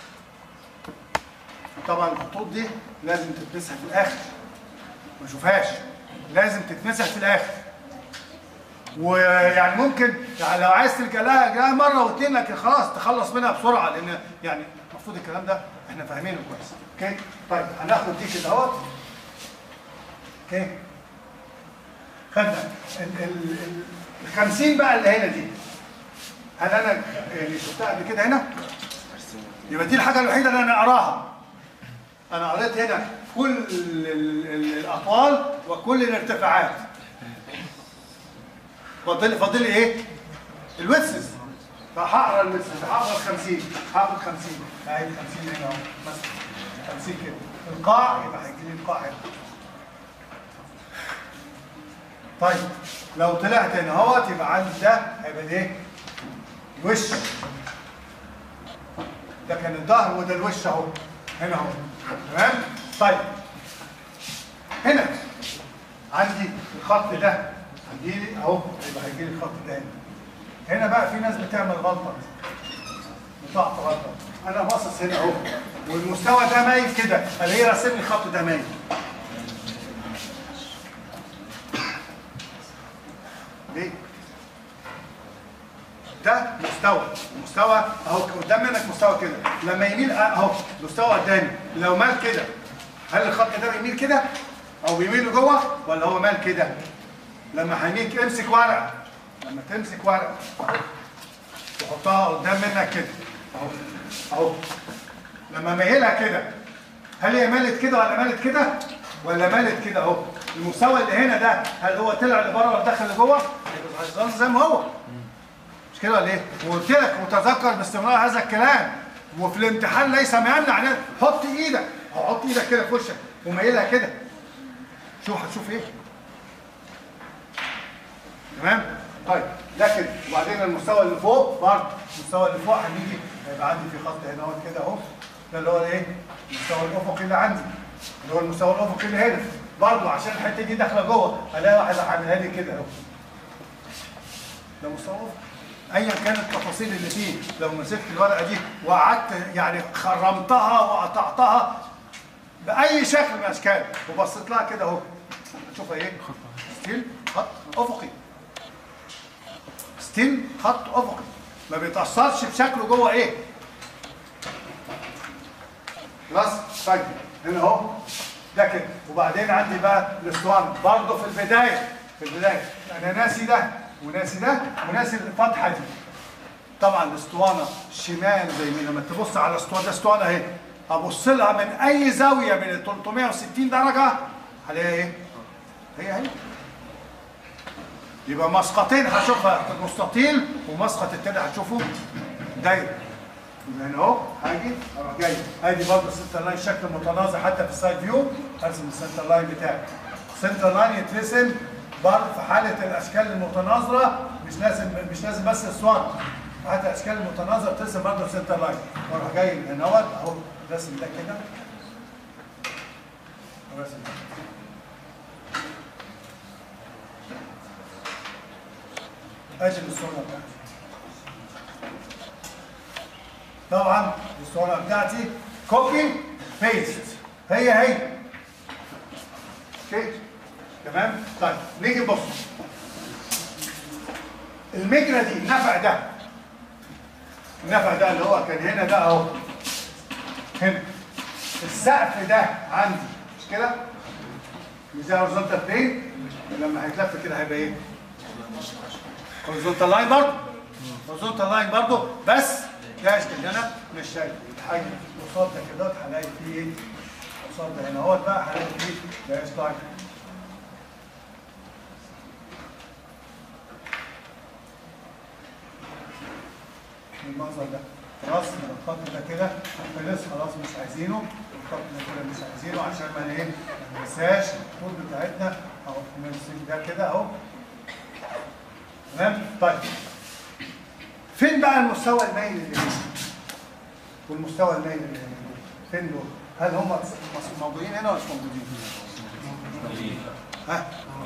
Speaker 1: طبعا الخطوط دي لازم تتمسح في الاخر ما اشوفهاش لازم تتمسح في الاخر ويعني ممكن يعني لو عايز تلجا لها الجا مره واثنين لكن خلاص تخلص منها بسرعه لان يعني المفروض الكلام ده احنا فاهمينه كويس اوكي طيب هناخد دي كده اهوت اوكي خدنا ال ال ال- ال 50 بقى اللي هنا دي هل انا يعني شفتها قبل كده هنا؟ يبقى دي الحاجه الوحيده اللي انا اقراها انا قريت هنا كل ال ال الاطوال وكل الارتفاعات فاضل فاضل لي ايه؟ الويتسز فهقرا الويتسز هقرا ال 50 هقرا ال 50 اهي ال 50 هنا اهو مثلا 50 كده القاع يبقى هيجي لي القاع هنا طيب لو طلعت هنا اهوت يبقى عندي ده هيبقى ايه؟ الوش ده كان الظهر وده الوش اهو هنا اهو تمام؟ طيب هنا عندي الخط ده هيجي لي اهو يبقى هيجي لي الخط ده هنا هنا بقى في ناس بتعمل غلطه بتقع في غلطه انا باصص هنا اهو والمستوى ده مايل كده الاقيه راسم لي الخط ده مايل ليه؟ ده مستوى مستوى اهو قدام منك مستوى كده لما يميل اهو مستوى قدامي لو مال كده هل الخط ده بيميل كده او بيميل لجوه ولا هو مال كده لما هيميل امسك ورقه لما تمسك ورقه تحطها قدام منك كده اهو اهو لما ميلها كده هل هي مالت كده ولا مالت كده ولا مالت كده اهو المستوى اللي هنا ده هل هو طلع لبره ولا دخل لجوه يبقى هيظل زي ما هو مش كده ولا ايه وقلت لك وتذكر باستمرار هذا الكلام وفي الامتحان ليس ما يمنع ان حط ايدك أو حط ايدك كده في وشك وميلها كده شوف هتشوف ايه تمام طيب لكن وبعدين المستوى اللي فوق برضه المستوى اللي فوق هنيجي هيبقى عندي في خط هنا اهو كده اهو ده اللي هو ايه المستوى الافقي اللي عندي اللي هو المستوى الافقي اللي هنا برضه عشان الحته دي داخله جوه الاقي واحد عاملها لي كده اهو ده مستوى افقي ايا كانت التفاصيل اللي فيه لو مسكت الورقه دي وقعدت يعني خرمتها وقطعتها باي شكل من الاشكال وبصيت لها كده اهو هتشوفها ايه ستيل خط افقي ستيل خط افقي ما بيتاثرش بشكله جوه ايه خلاص طيب هنا اهو ده كده وبعدين عندي بقى الاسطوانه برضه في البدايه في البدايه انا ناسي ده وناسي ده وناسي الفتحه دي طبعا الاسطوانه شمال زي ما لما تبص على الاسطوانه ده اسطوانه اهي ابص لها من اي زاويه من ال 360 درجه هلاقيها ايه؟ هي هي يبقى مسقطين هشوفها مستطيل ومسقط التاني هتشوفه دايره يبقى هنا اهو هاجي اروح جاي ادي برضه السنتر لاين شكل متناظر حتى في السايد فيو ارسم السنتر لاين بتاعي السنتر لاين يترسم برضه في حاله الاشكال المتناظره مش لازم مش لازم بس الاسوان حتى الاشكال المتناظره ترسم برضه السنتر لاين واروح جاي من هنا اهوت اهو راسم ده كده راسم ده ادي الاسطوانه بتاعتي طبعا الاسطوانه بتاعتي كوبي بيست هي هي اوكي تمام طيب نيجي نبص المجرى دي النفع ده النفع ده اللي هو كان هنا ده اهو هنا السقف ده عندي مش كده مش ده هورزونتال بلين لما هيتلف كده هيبقى ايه هورزونتال لاين برضه هورزونتال لاين برضه بس ده اللي انا مش شايف الحاجه قصاد ده كده هلاقي فيه ايه قصاد ده هنا اهوت بقى هلاقي فيه داش لاين المنظر ده خلاص الخط ده كده خلص خلاص مش عايزينه الخط ده كده مش عايزينه عشان ما ايه ما ننساش الخطوط بتاعتنا اهو نرسم ده كده اهو تمام طيب فين بقى المستوى المايل اللي هنا والمستوى النايم اللي هنا دول. فين دول؟ هل هم مص- موجودين هنا ولا مش موجودين؟ ها؟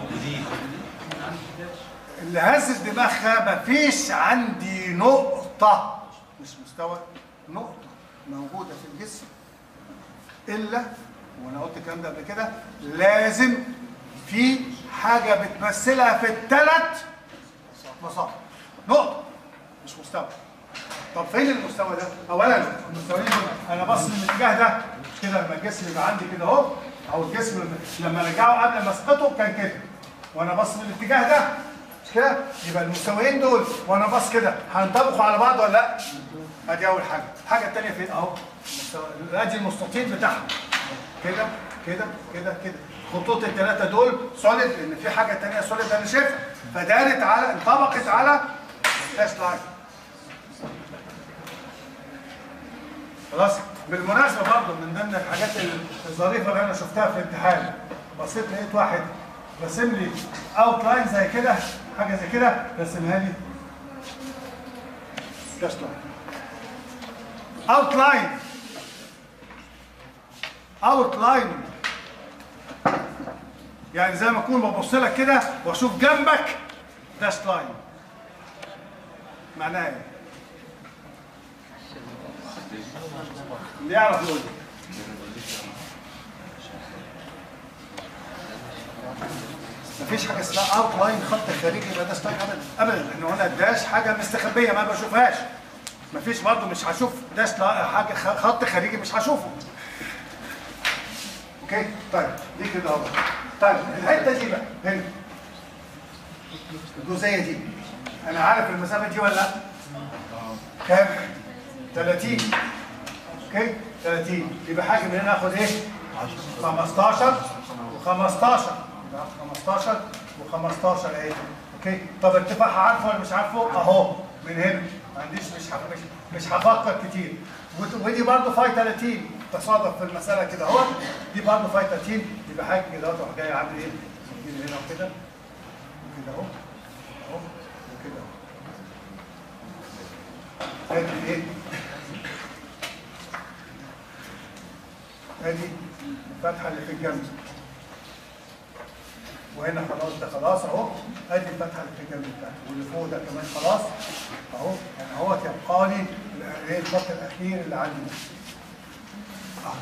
Speaker 1: اللي هز دماغها مفيش عندي نقطة مش مستوى نقطة موجودة في الجسم إلا وأنا قلت الكلام ده قبل كده لازم في حاجة بتمثلها في الثلاث مصادر نقطة مش مستوى طب فين المستوى ده؟ أولا المستويين دول أنا بص من الاتجاه ده مش كده لما الجسم يبقى عندي كده أهو أو الجسم لما رجعه قبل ما أسقطه كان كده وأنا بص من الاتجاه ده مش كده؟ يبقى المستويين دول وأنا بص كده هينطبقوا على بعض ولا لأ؟ ادي اول حاجه الحاجه الثانيه فين اهو المستوى- ادي المستطيل بتاعهم كده كده كده كده خطوط الثلاثه دول سوليد لان في حاجه ثانيه سوليد انا شايفها فدارت على انطبقت على داش لاين خلاص بالمناسبه برضه من ضمن الحاجات الظريفه اللي انا شفتها في الامتحان بصيت لقيت واحد راسم لي اوت لاين زي كده حاجه زي كده رسمها لي داش لاين outline outline يعني زي ما اكون ببص لك كده واشوف جنبك داش لاين معناها ايه؟ اللي يعرف يقول لي. مفيش حاجه اسمها اوت لاين خط خارجي يبقى داش لاين ابدا ابدا لان هنا الداش حاجه مستخبيه ما بشوفهاش مفيش برضه مش هشوف داش لا- حاجه خ- خط خارجي مش هشوفه اوكي طيب دي كده اهو طيب الحته دي بقى هنا الجزئيه دي انا عارف المسافه دي ولا لا كام 30 اوكي 30 يبقى حاجه من هنا اخد ايه 15 و15 15 و15 اهي اوكي طب ارتفاعها عارفه ولا مش عارفه اهو من هنا ما عنديش مش ح- مش مش هفكر كتير ود- ودي برضه فاي 30 تصادف في المساله كده اهو دي برضه فاي 30 يبقى حاجه كده اهو تروح جاي عامل ايه من هنا وكده وكده اهو اهو وكده اهو ادي ايه ادي الفتحه اللي في الجنب وهنا خلاص ده خلاص اهو ادي الفتحه اللي في الجنب بتاعته واللي فوق ده كمان خلاص اهو يعني اهوت يبقى لي ال- ايه الخط الاخير اللي عندي ده. آه.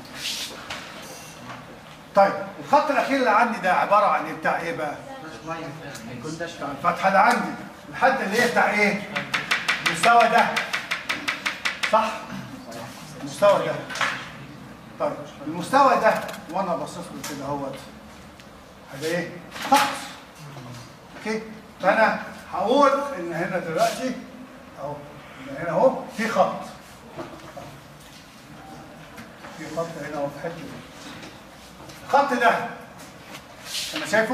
Speaker 1: طيب الخط الاخير اللي عندي ده عباره عن إيه؟ بتاع ايه بقى؟ بتاع الفتحه اللي عندي الحد اللي هي بتاع ايه؟ المستوى ده صح؟ المستوى ده طيب المستوى ده وانا باصص له كده اهوت هذا ايه؟ خط اوكي فانا هقول ان هنا دلوقتي اهو إن هنا اهو في خط في خط هنا اهو في الحته دي الخط ده انا شايفه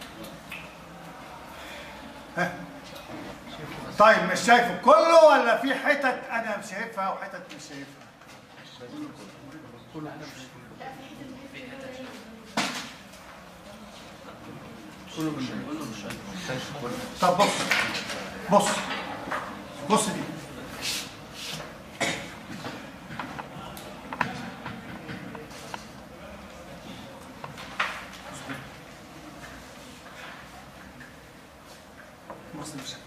Speaker 1: ها طيب مش شايفه كله ولا في حتت انا مش شايفها وحتت مش شايفها
Speaker 2: كل حاجه مش كله مش
Speaker 1: طب بص بص بص دي بص بالشكل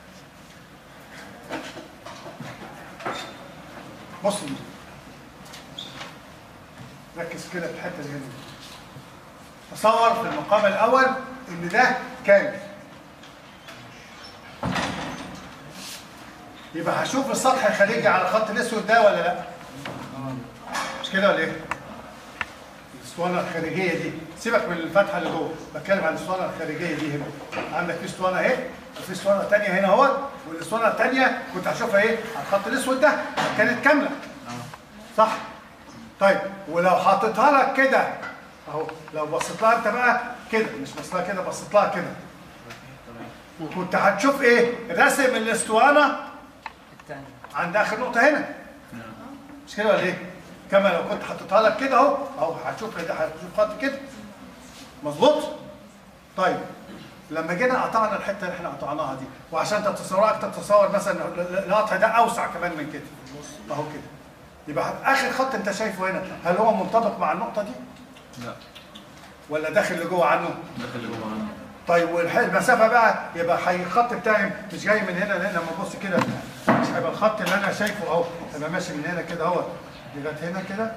Speaker 1: بص دي ركز كده في الحته اللي هنا دي. تصور في المقام الاول ان ده كامل يبقى هشوف السطح الخارجي على الخط الاسود ده ولا لا مش كده ولا ايه الاسطوانه الخارجيه دي سيبك من الفتحه اللي جوه بتكلم عن الاسطوانه الخارجيه دي هنا عندك في اسطوانه اهي وفي اسطوانه ثانيه هنا اهوت والاسطوانه الثانيه كنت هشوفها ايه على الخط الاسود ده كانت كامله صح طيب ولو حطيتها لك كده اهو لو بصيت لها انت بقى كده مش بصيت لها كده بصيت لها كده وكنت هتشوف ايه رسم الاسطوانه
Speaker 2: الثاني
Speaker 1: عند اخر نقطه هنا مش كده ولا ايه كما لو كنت حطيتها لك كده اهو اهو هتشوف كده هتشوف خط كده مظبوط طيب لما جينا قطعنا الحته اللي احنا قطعناها دي وعشان تتصورها اكتر تصور مثلا القطع ده اوسع كمان من كده اهو كده يبقى اخر خط انت شايفه هنا هل هو منطبق مع النقطه دي
Speaker 3: لا
Speaker 1: ولا داخل لجوه عنه
Speaker 3: داخل جوه عنه
Speaker 1: طيب والح- المسافه بقى يبقى حي- الخط بتاعي مش جاي من هنا لهنا لما ابص كده مش هيبقى الخط اللي انا شايفه اهو هيبقى ماشي من هنا كده اهو لغايه هنا كده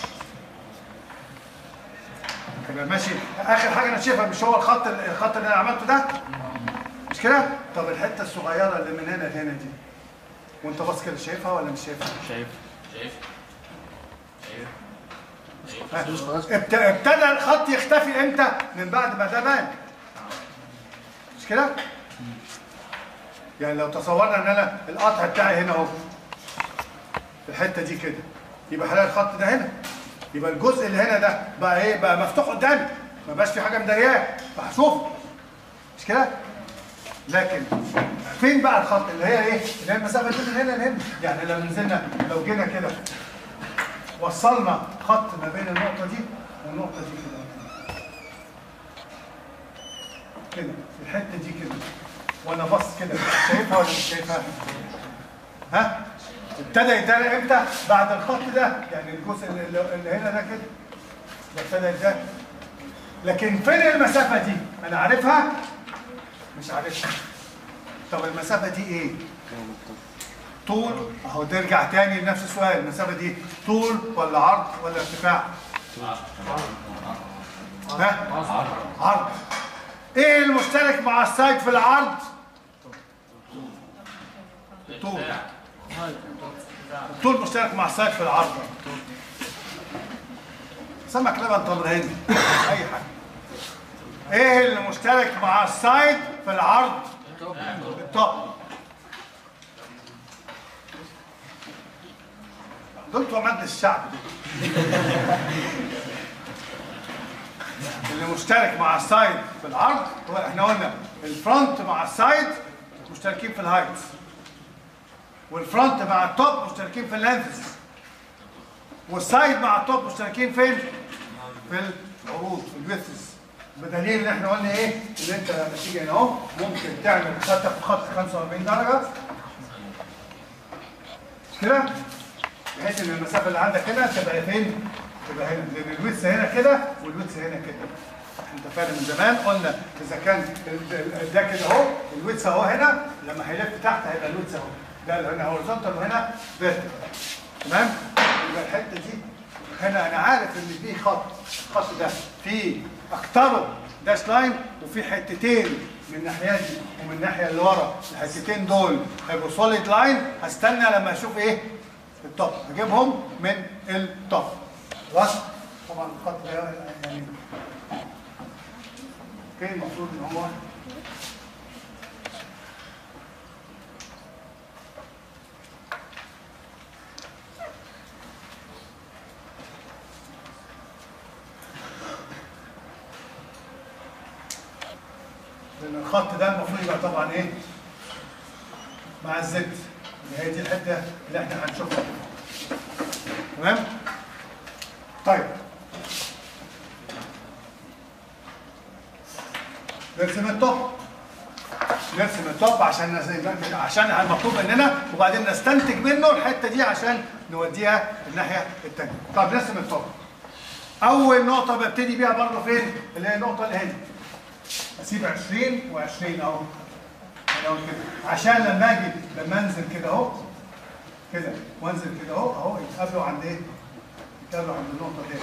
Speaker 1: هيبقى ماشي اخر حاجه انا شايفها مش هو الخط الخط اللي انا عملته ده مش كده طب الحته الصغيره اللي من هنا لهنا دي وانت باص كده شايفها ولا مش شايفها
Speaker 3: شايف
Speaker 1: ها؟ ابت- ابتدى الخط يختفي امتى من بعد ما ده بان مش كده يعني لو تصورنا ان انا القطع بتاعي هنا اهو في الحته دي كده يبقى هلاقي الخط ده هنا يبقى الجزء اللي هنا ده بقى ايه بقى مفتوح قدامي ما بقاش في حاجه مضايقاه فهشوفه مش كده لكن فين بقى الخط اللي هي ايه اللي هي المسافه دي من هنا لهنا يعني لو نزلنا لو جينا كده وصلنا خط ما بين النقطة دي والنقطة دي كده كده في الحتة دي كده وانا بص كده شايفها ولا مش شايفها؟ ها؟ ابتدى يتدرى امتى؟ بعد الخط ده يعني الجزء اللي, اللي هنا ده كده ده ابتدى يتدرى لكن فين المسافة دي؟ انا عارفها؟ مش عارفها طب المسافة دي ايه؟ طول اهو ترجع تاني لنفس السؤال المسافه دي طول ولا عرض ولا ارتفاع ها عرض ايه المشترك مع السايد في العرض طول الطول مشترك مع السايد في العرض سمك لبن تمر هندي اي حاجه ايه اللي مشترك مع السايد في العرض الطب دول بتوع مجلس الشعب اللي مشترك مع السايد في العرض هو احنا قلنا الفرونت مع السايد مشتركين في الهايتس والفرونت مع التوب مشتركين في اللانثز والسايد مع التوب مشتركين فين؟ في العروض في الويثز بدليل ان احنا قلنا ايه؟ ان انت لما تيجي هنا اهو ممكن تعمل تاخد خط 45 درجه مش كده؟ بحيث ان المسافه اللي عندك هنا تبقى فين؟ تبقى هنا لان الويتس هنا كده والويتس هنا كده. انت فاهم من زمان قلنا اذا كان ال- ال- ده كده اهو الويتس اهو هنا لما هيلف تحت هيبقى الويتس اهو ده اللي هنا هوريزونتال وهنا فيرتيكال تمام؟ يبقى الحته دي هنا انا عارف ان في خط الخط ده فيه اكتره داش لاين وفي حتتين من الناحيه دي ومن الناحيه اللي ورا الحتتين دول هيبقوا سوليد لاين هستنى لما اشوف ايه التوب هجيبهم من التوب خلاص طبعا الخط ده يعني اوكي المفروض ان هو لان الخط ده المفروض يبقى طبعا ايه مع الزد اللي هي دي الحته اللي احنا هنشوفها تمام طيب نرسم التوب نرسم التوب عشان نس- عشان المطلوب مننا وبعدين نستنتج منه الحته دي عشان نوديها الناحيه الثانيه طب نرسم التوب اول نقطه ببتدي بيها برضه فين اللي هي النقطه اللي هنا اسيب 20 و20 اهو أنا أقول كده عشان لما اجي لما انزل كده اهو كده وانزل كده اهو اهو يتقابلوا عند ايه؟ يتقابلوا عند النقطه دي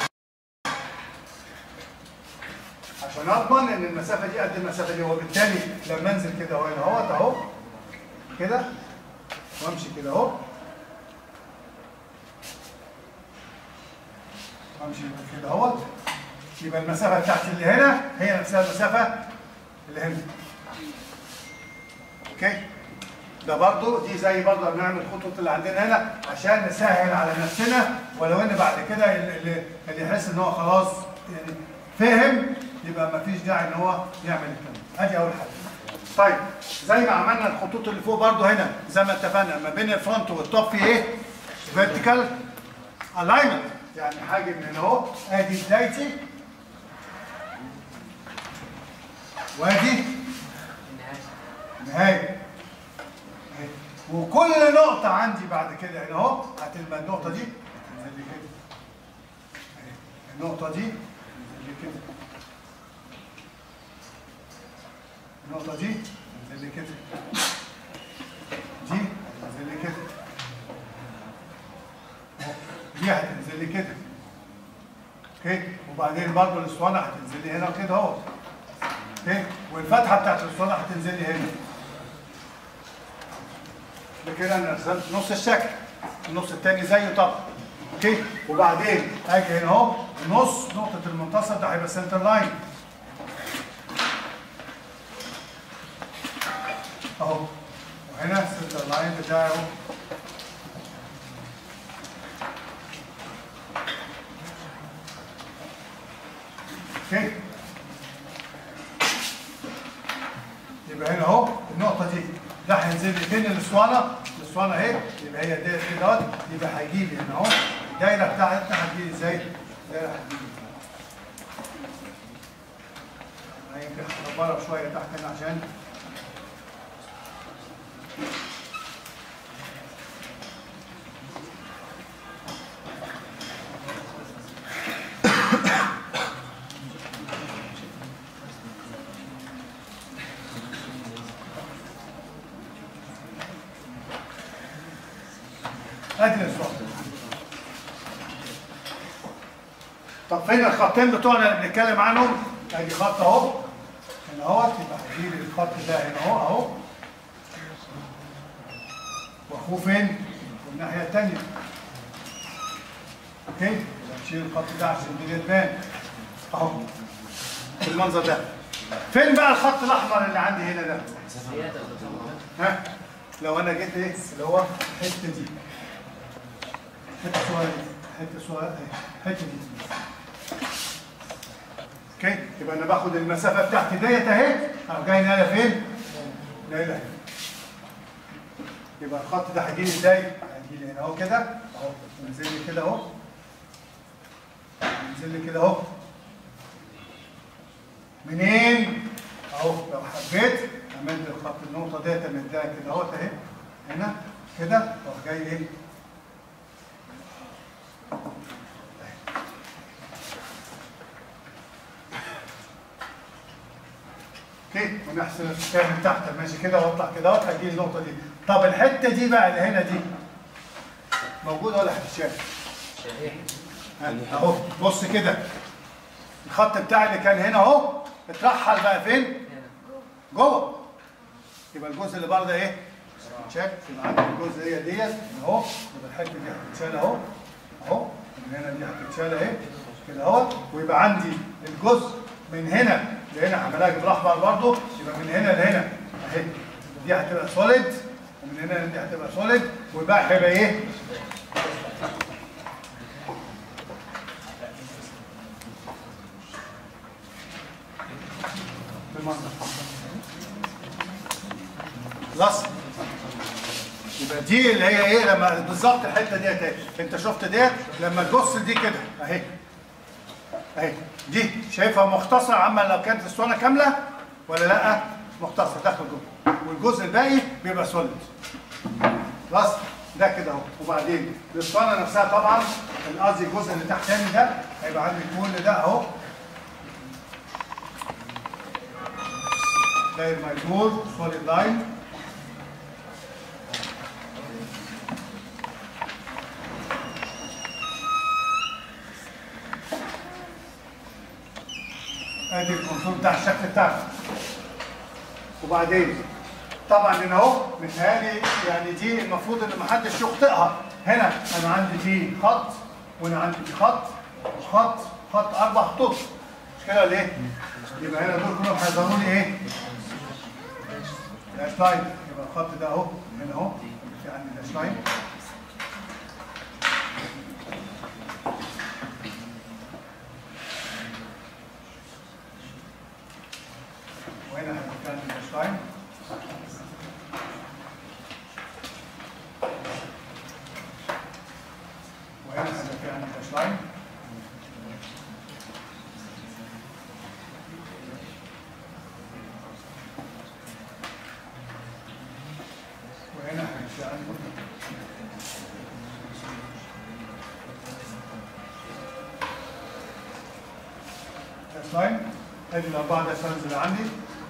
Speaker 1: عشان اضمن ان المسافه دي قد المسافه دي وبالتالي لما انزل كده اهو هنا اهوت اهو كده وامشي كده اهو امشي كده اهوت يبقى المسافه بتاعتي اللي هنا هي نفسها المسافه اللي هنا اوكي ده برضو دي زي برضو بنعمل الخطوط اللي عندنا هنا عشان نسهل على نفسنا ولو ان بعد كده اللي, اللي يحس ان هو خلاص يعني فهم يبقى ما فيش داعي ان هو يعمل الكلام ادي اول حاجه طيب زي ما عملنا الخطوط اللي فوق برضو هنا زي ما اتفقنا ما بين الفرونت والتوب في ايه فيرتيكال الاينمنت يعني حاجه من هنا اهو ادي بدايتي وادي نهايه أهي. وكل نقطة عندي بعد كده هنا اهو هتبقى النقطة دي تنزل لي كده أهي. النقطة دي تنزل لي كده النقطة دي تنزل لي كده دي تنزل لي كده أهو. دي هتنزل لي كده اوكي وبعدين برضه الاسطوانه هتنزل لي هنا كده اهو اوكي والفتحه بتاعت الاسطوانه هتنزل لي هنا بكده انا رسمت نص الشكل النص التاني زيه طبعا اوكي وبعدين اجي هنا اهو نص نقطه المنتصف ده هيبقى سنتر لاين اهو وهنا السنتر لاين بتاعي اهو اوكي يبقى هنا اهو النقطة دي ده هينزل لي فين الاسطوانة؟ الاسطوانة اهي يبقى هي دايرة كده اهوت يبقى هيجي لي هنا اهو الدايرة بتاعتنا هتجي لي ازاي؟ الدايرة هتجي لي يمكن هكبرها شوية تحت هنا عشان ادي الاسطوانة طب فين الخطين بتوعنا اللي بنتكلم عنهم؟ ادي خط اهو هنا اهوت يبقى هجيب الخط ده هنا اهو اهو واخوه فين؟ في الناحية التانية اوكي؟ يبقى نشيل الخط ده عشان الدنيا تبان اهو بالمنظر ده فين بقى الخط الاحمر اللي عندي هنا ده؟ ها؟ لو انا جيت ايه؟ اللي هو الحته دي حته صغيره دي حته صغيره اهي الحته دي اوكي يبقى انا باخد المسافه بتاعتي ديت اهي اروح جاي نايله فين؟ نايله هنا يبقى الخط ده هيجي لي ازاي؟ هيجي لي هنا اهو كده اهو ينزل لي كده اهو ينزل لي كده اهو منين؟ اهو لو حبيت امد الخط النقطه ديت امدها كده اهوت اهي هنا كده اروح جاي ايه؟ اوكي ونحسب الكام من تحت ماشي كده واطلع كده اهوت هتجي النقطه دي طب الحته دي بقى اللي هنا دي موجوده ولا هتتشال؟ ها، اهو بص كده الخط بتاعي اللي كان هنا اهو اترحل بقى فين؟ جوه يبقى الجزء اللي بره ده ايه؟ تشيك يبقى عندي الجزء هي ديت اهو يبقى الحته دي هتتشال اهو اهو من هنا دي هتتشال اهي كده اهو ويبقى عندي الجزء من هنا لهنا هعملها بالاحمر برضه يبقى من هنا لهنا اهي دي هتبقى سوليد ومن هنا دي هتبقى سوليد والباقي هيبقى ايه؟ بالمنظر خلاص يبقى دي اللي هي ايه لما بالظبط الحته ديت اهي انت شفت ديت لما تبص دي كده اهي اهي دي شايفها مختصر عما لو كانت الاسطوانه كامله ولا لا مختصر داخل جوه والجزء الباقي بيبقى سوليد خلاص ده كده اهو وبعدين الاسطوانه نفسها طبعا قصدي الجزء اللي تحتاني ده هيبقى عندي كل ده اهو داير مجهول سوليد لاين ادي الكونتور بتاع الشكل بتاعنا وبعدين طبعا هنا اهو متهيألي يعني دي المفروض ان محدش يخطئها هنا انا عندي دي خط وهنا عندي دي خط خط خط اربع خطوط مش كده ولا ايه؟ يبقى هنا دول كلهم هيظهروا لي ايه؟ داش لاين يبقى الخط ده اهو هنا اهو في عندي داش لاين وهنا هيبقى في عندي داش لاين وهنا هيبقى في عندي داش لاين وهنا هيبقى في عندي داش لاين ادي الاربعه داش لاينز اللي عندي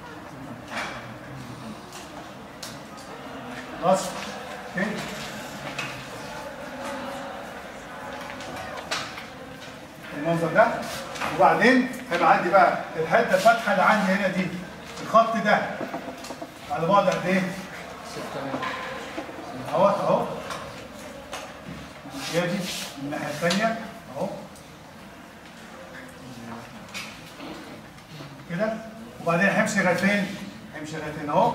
Speaker 1: خلاص اوكي المنظر ده وبعدين هيبقى عندي بقى الحته الفاتحه اللي عندي هنا دي الخط ده على بعد قد ايه؟ اهو اهو هي دي الناحيه الثانيه اهو كده وبعدين هيمشي لغايه فين؟ هيمشي لغايه هنا اهو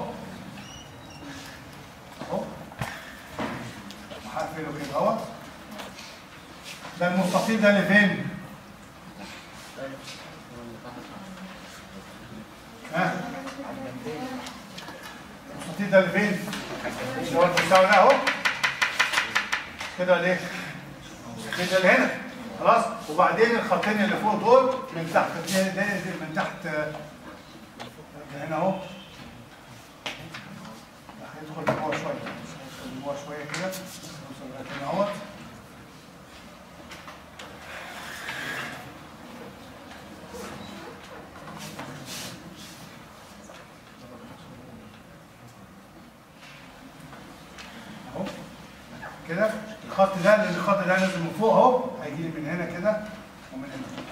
Speaker 1: اهو هقفله كده اهو ده المستطيل ده اللي فين؟ ها؟ المستطيل ده اللي فين؟ اللي هو المستوى ده اهو كده ولا ايه؟ كده اللي هنا خلاص وبعدين الخطين اللي فوق دول من تحت ده- ده- ده من تحت آه، هنا اهو هيدخل جوه شويه هيدخل جوه شويه كده نوصل لغايه هنا اهوت اهو كده الخط ده لان الخط ده نازل من فوق اهو هيجي لي من هنا كده ومن هنا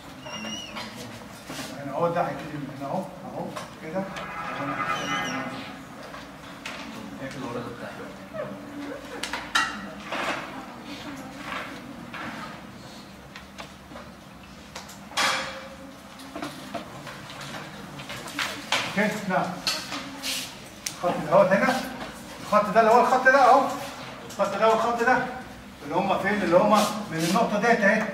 Speaker 1: هنا اهو ده هيجي لي من هنا اهو اهو كده وهنا.
Speaker 3: هيك الورقه بتاعتي
Speaker 1: اوكي نعم الخط ده اهو هنا الخط ده اللي هو الخط ده اهو الخط ده والخط ده اللي هم فين اللي هم من النقطه ديت اهي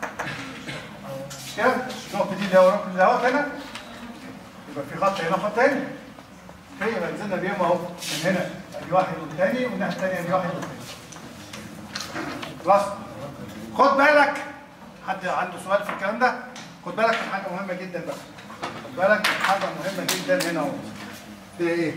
Speaker 1: مش كده النقطه دي اللي هو الرقم ده اهو هنا يبقى في خط هنا وخط هنا اوكي يبقى نزلنا بيهم اهو من هنا ادي واحد والتاني والناحيه الثانيه ادي واحد والتاني خلاص خد بالك حد عنده سؤال في الكلام ده خد بالك من حاجه مهمه جدا بقى خد بالك من حاجه مهمه جدا هنا اهو هي ايه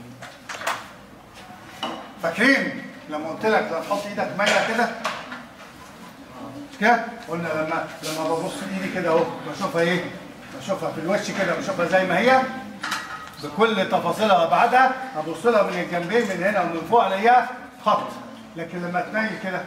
Speaker 1: فاكرين لما قلت لك لا تحط ايدك مايله كده مش كده قلنا لما لما ببص ايدي كده اهو بشوفها ايه بشوفها في الوش كده بشوفها زي ما هي بكل تفاصيلها وابعادها هبص لها من الجنبين من هنا ومن فوق الاقيها خط لكن لما تميل كده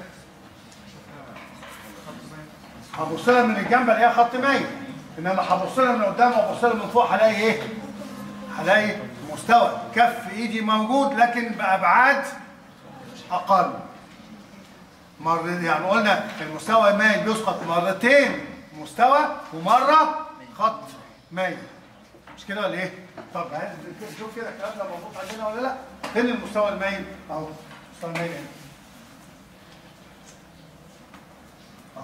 Speaker 1: هبص لها من الجنب الاقيها خط مايل انما هبص لها من قدام وابص لها من فوق هلاقي ايه؟ هلاقي مستوى كف ايدي موجود لكن بابعاد اقل مر يعني قلنا المستوى المائل بيسقط مرتين مستوى ومره خط مائل مش كده ولا ايه؟ طب هل- شوف كده الكلام ده موجود عندنا ولا لا؟ فين المستوى المائل؟ اهو المستوى المائل هنا اهو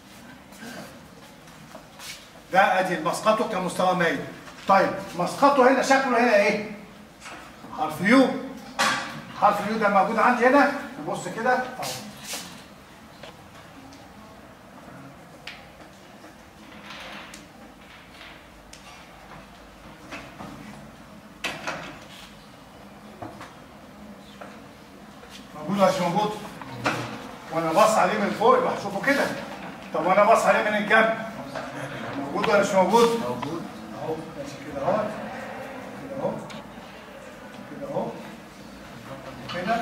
Speaker 1: ده ادي مسقطه كمستوى مائل طيب مسقطه هنا شكله هنا ايه؟ حرف يو حرف اليو ده موجود عندي هنا نبص كده اهو موجود ولا مش موجود؟ وانا باص عليه من فوق يبقى هشوفه كده طب وانا باص عليه من الجنب موجود ولا مش موجود؟ موجود اهو ماشي كده اهو كده اهو كده اهو كده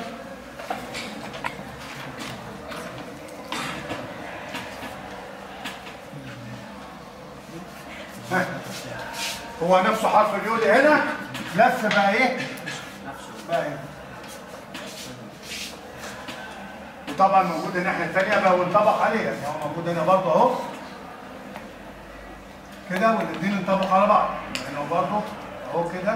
Speaker 1: ها. هو نفسه حرف اليو اللي هنا لف بقى ايه؟ بقى ايه؟ وطبعا موجود الناحيه الثانيه بقى وانطبق عليه يعني هو موجود هنا برضه اهو كده والاثنين انطبقوا على بعض هنا برضه اهو كده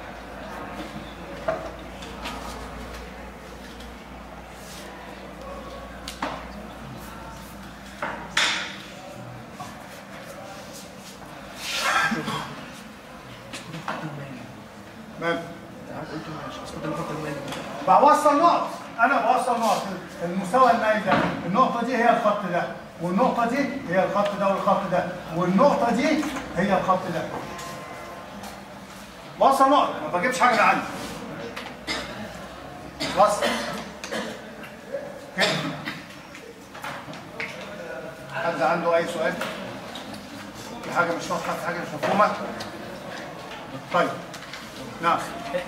Speaker 1: مال
Speaker 2: عارف قلت ماشي اسقط الخط المالي
Speaker 1: بوصل نقط انا بوصل نقط المستوى المائل ده النقطه دي هي الخط ده والنقطه دي هي الخط ده والخط ده والنقطه دي هي الخط ده بوصل نقط ما بجيبش حاجه من عندي خلاص كده حد عنده اي سؤال في حاجه مش واضحه في حاجه مش مفهومه طيب نعم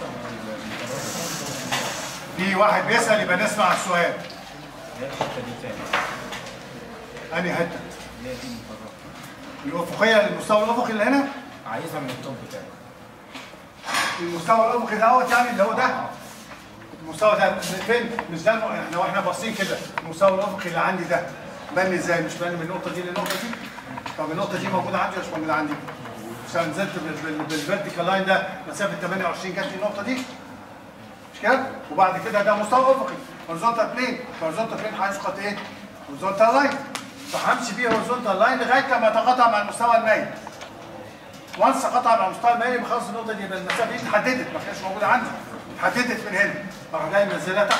Speaker 1: في واحد بيسال يبقى نسمع السؤال
Speaker 3: هي الحته دي كام؟
Speaker 1: انهي حته
Speaker 3: اللي هي دي المقررة
Speaker 1: الافقيه المستوى الافقي اللي هنا
Speaker 3: عايزها من التوب بتاعي
Speaker 1: المستوى الافقي دوت يعني اللي هو ده المستوى ده فين مش ده الم- احنا واحنا باصين كده المستوى الافقي اللي عندي ده بني ازاي مش بني من النقطه دي للنقطه دي طب النقطه دي موجوده عندي ولا مش موجوده عندي عشان نزلت بالفيرتيكال لاين ده مسافه 28 جت لي النقطه دي مش كده وبعد كده ده مستوى افقي هورزونتال بلين هورزونتال بلين هيسقط ايه هورزونتال لاين فهمشي بيه هورزونتال لاين لغايه لما يتقاطع مع المستوى المائل وانس قطع مع المستوى المائي يبقى خلاص النقطه دي يبقى المسافه دي اتحددت ما كانتش موجوده عندي اتحددت من هنا راح جاي منزلها تحت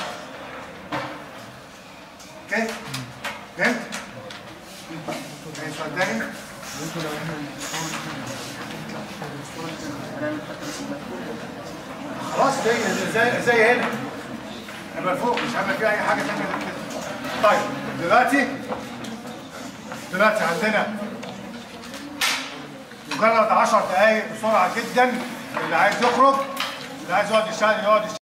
Speaker 1: اوكي فهمت؟ ايه سؤال تاني؟
Speaker 2: ممكن لو احنا هنعمل حتى بس المدخول
Speaker 1: خلاص زي زي زي هنا يبقى فوق مش هعمل فيها اي حاجه تانيه غير كده طيب دلوقتي دلوقتي عندنا مجرد 10 دقايق بسرعه جدا اللي عايز يخرج اللي عايز يقعد يشتغل يقعد يشتغل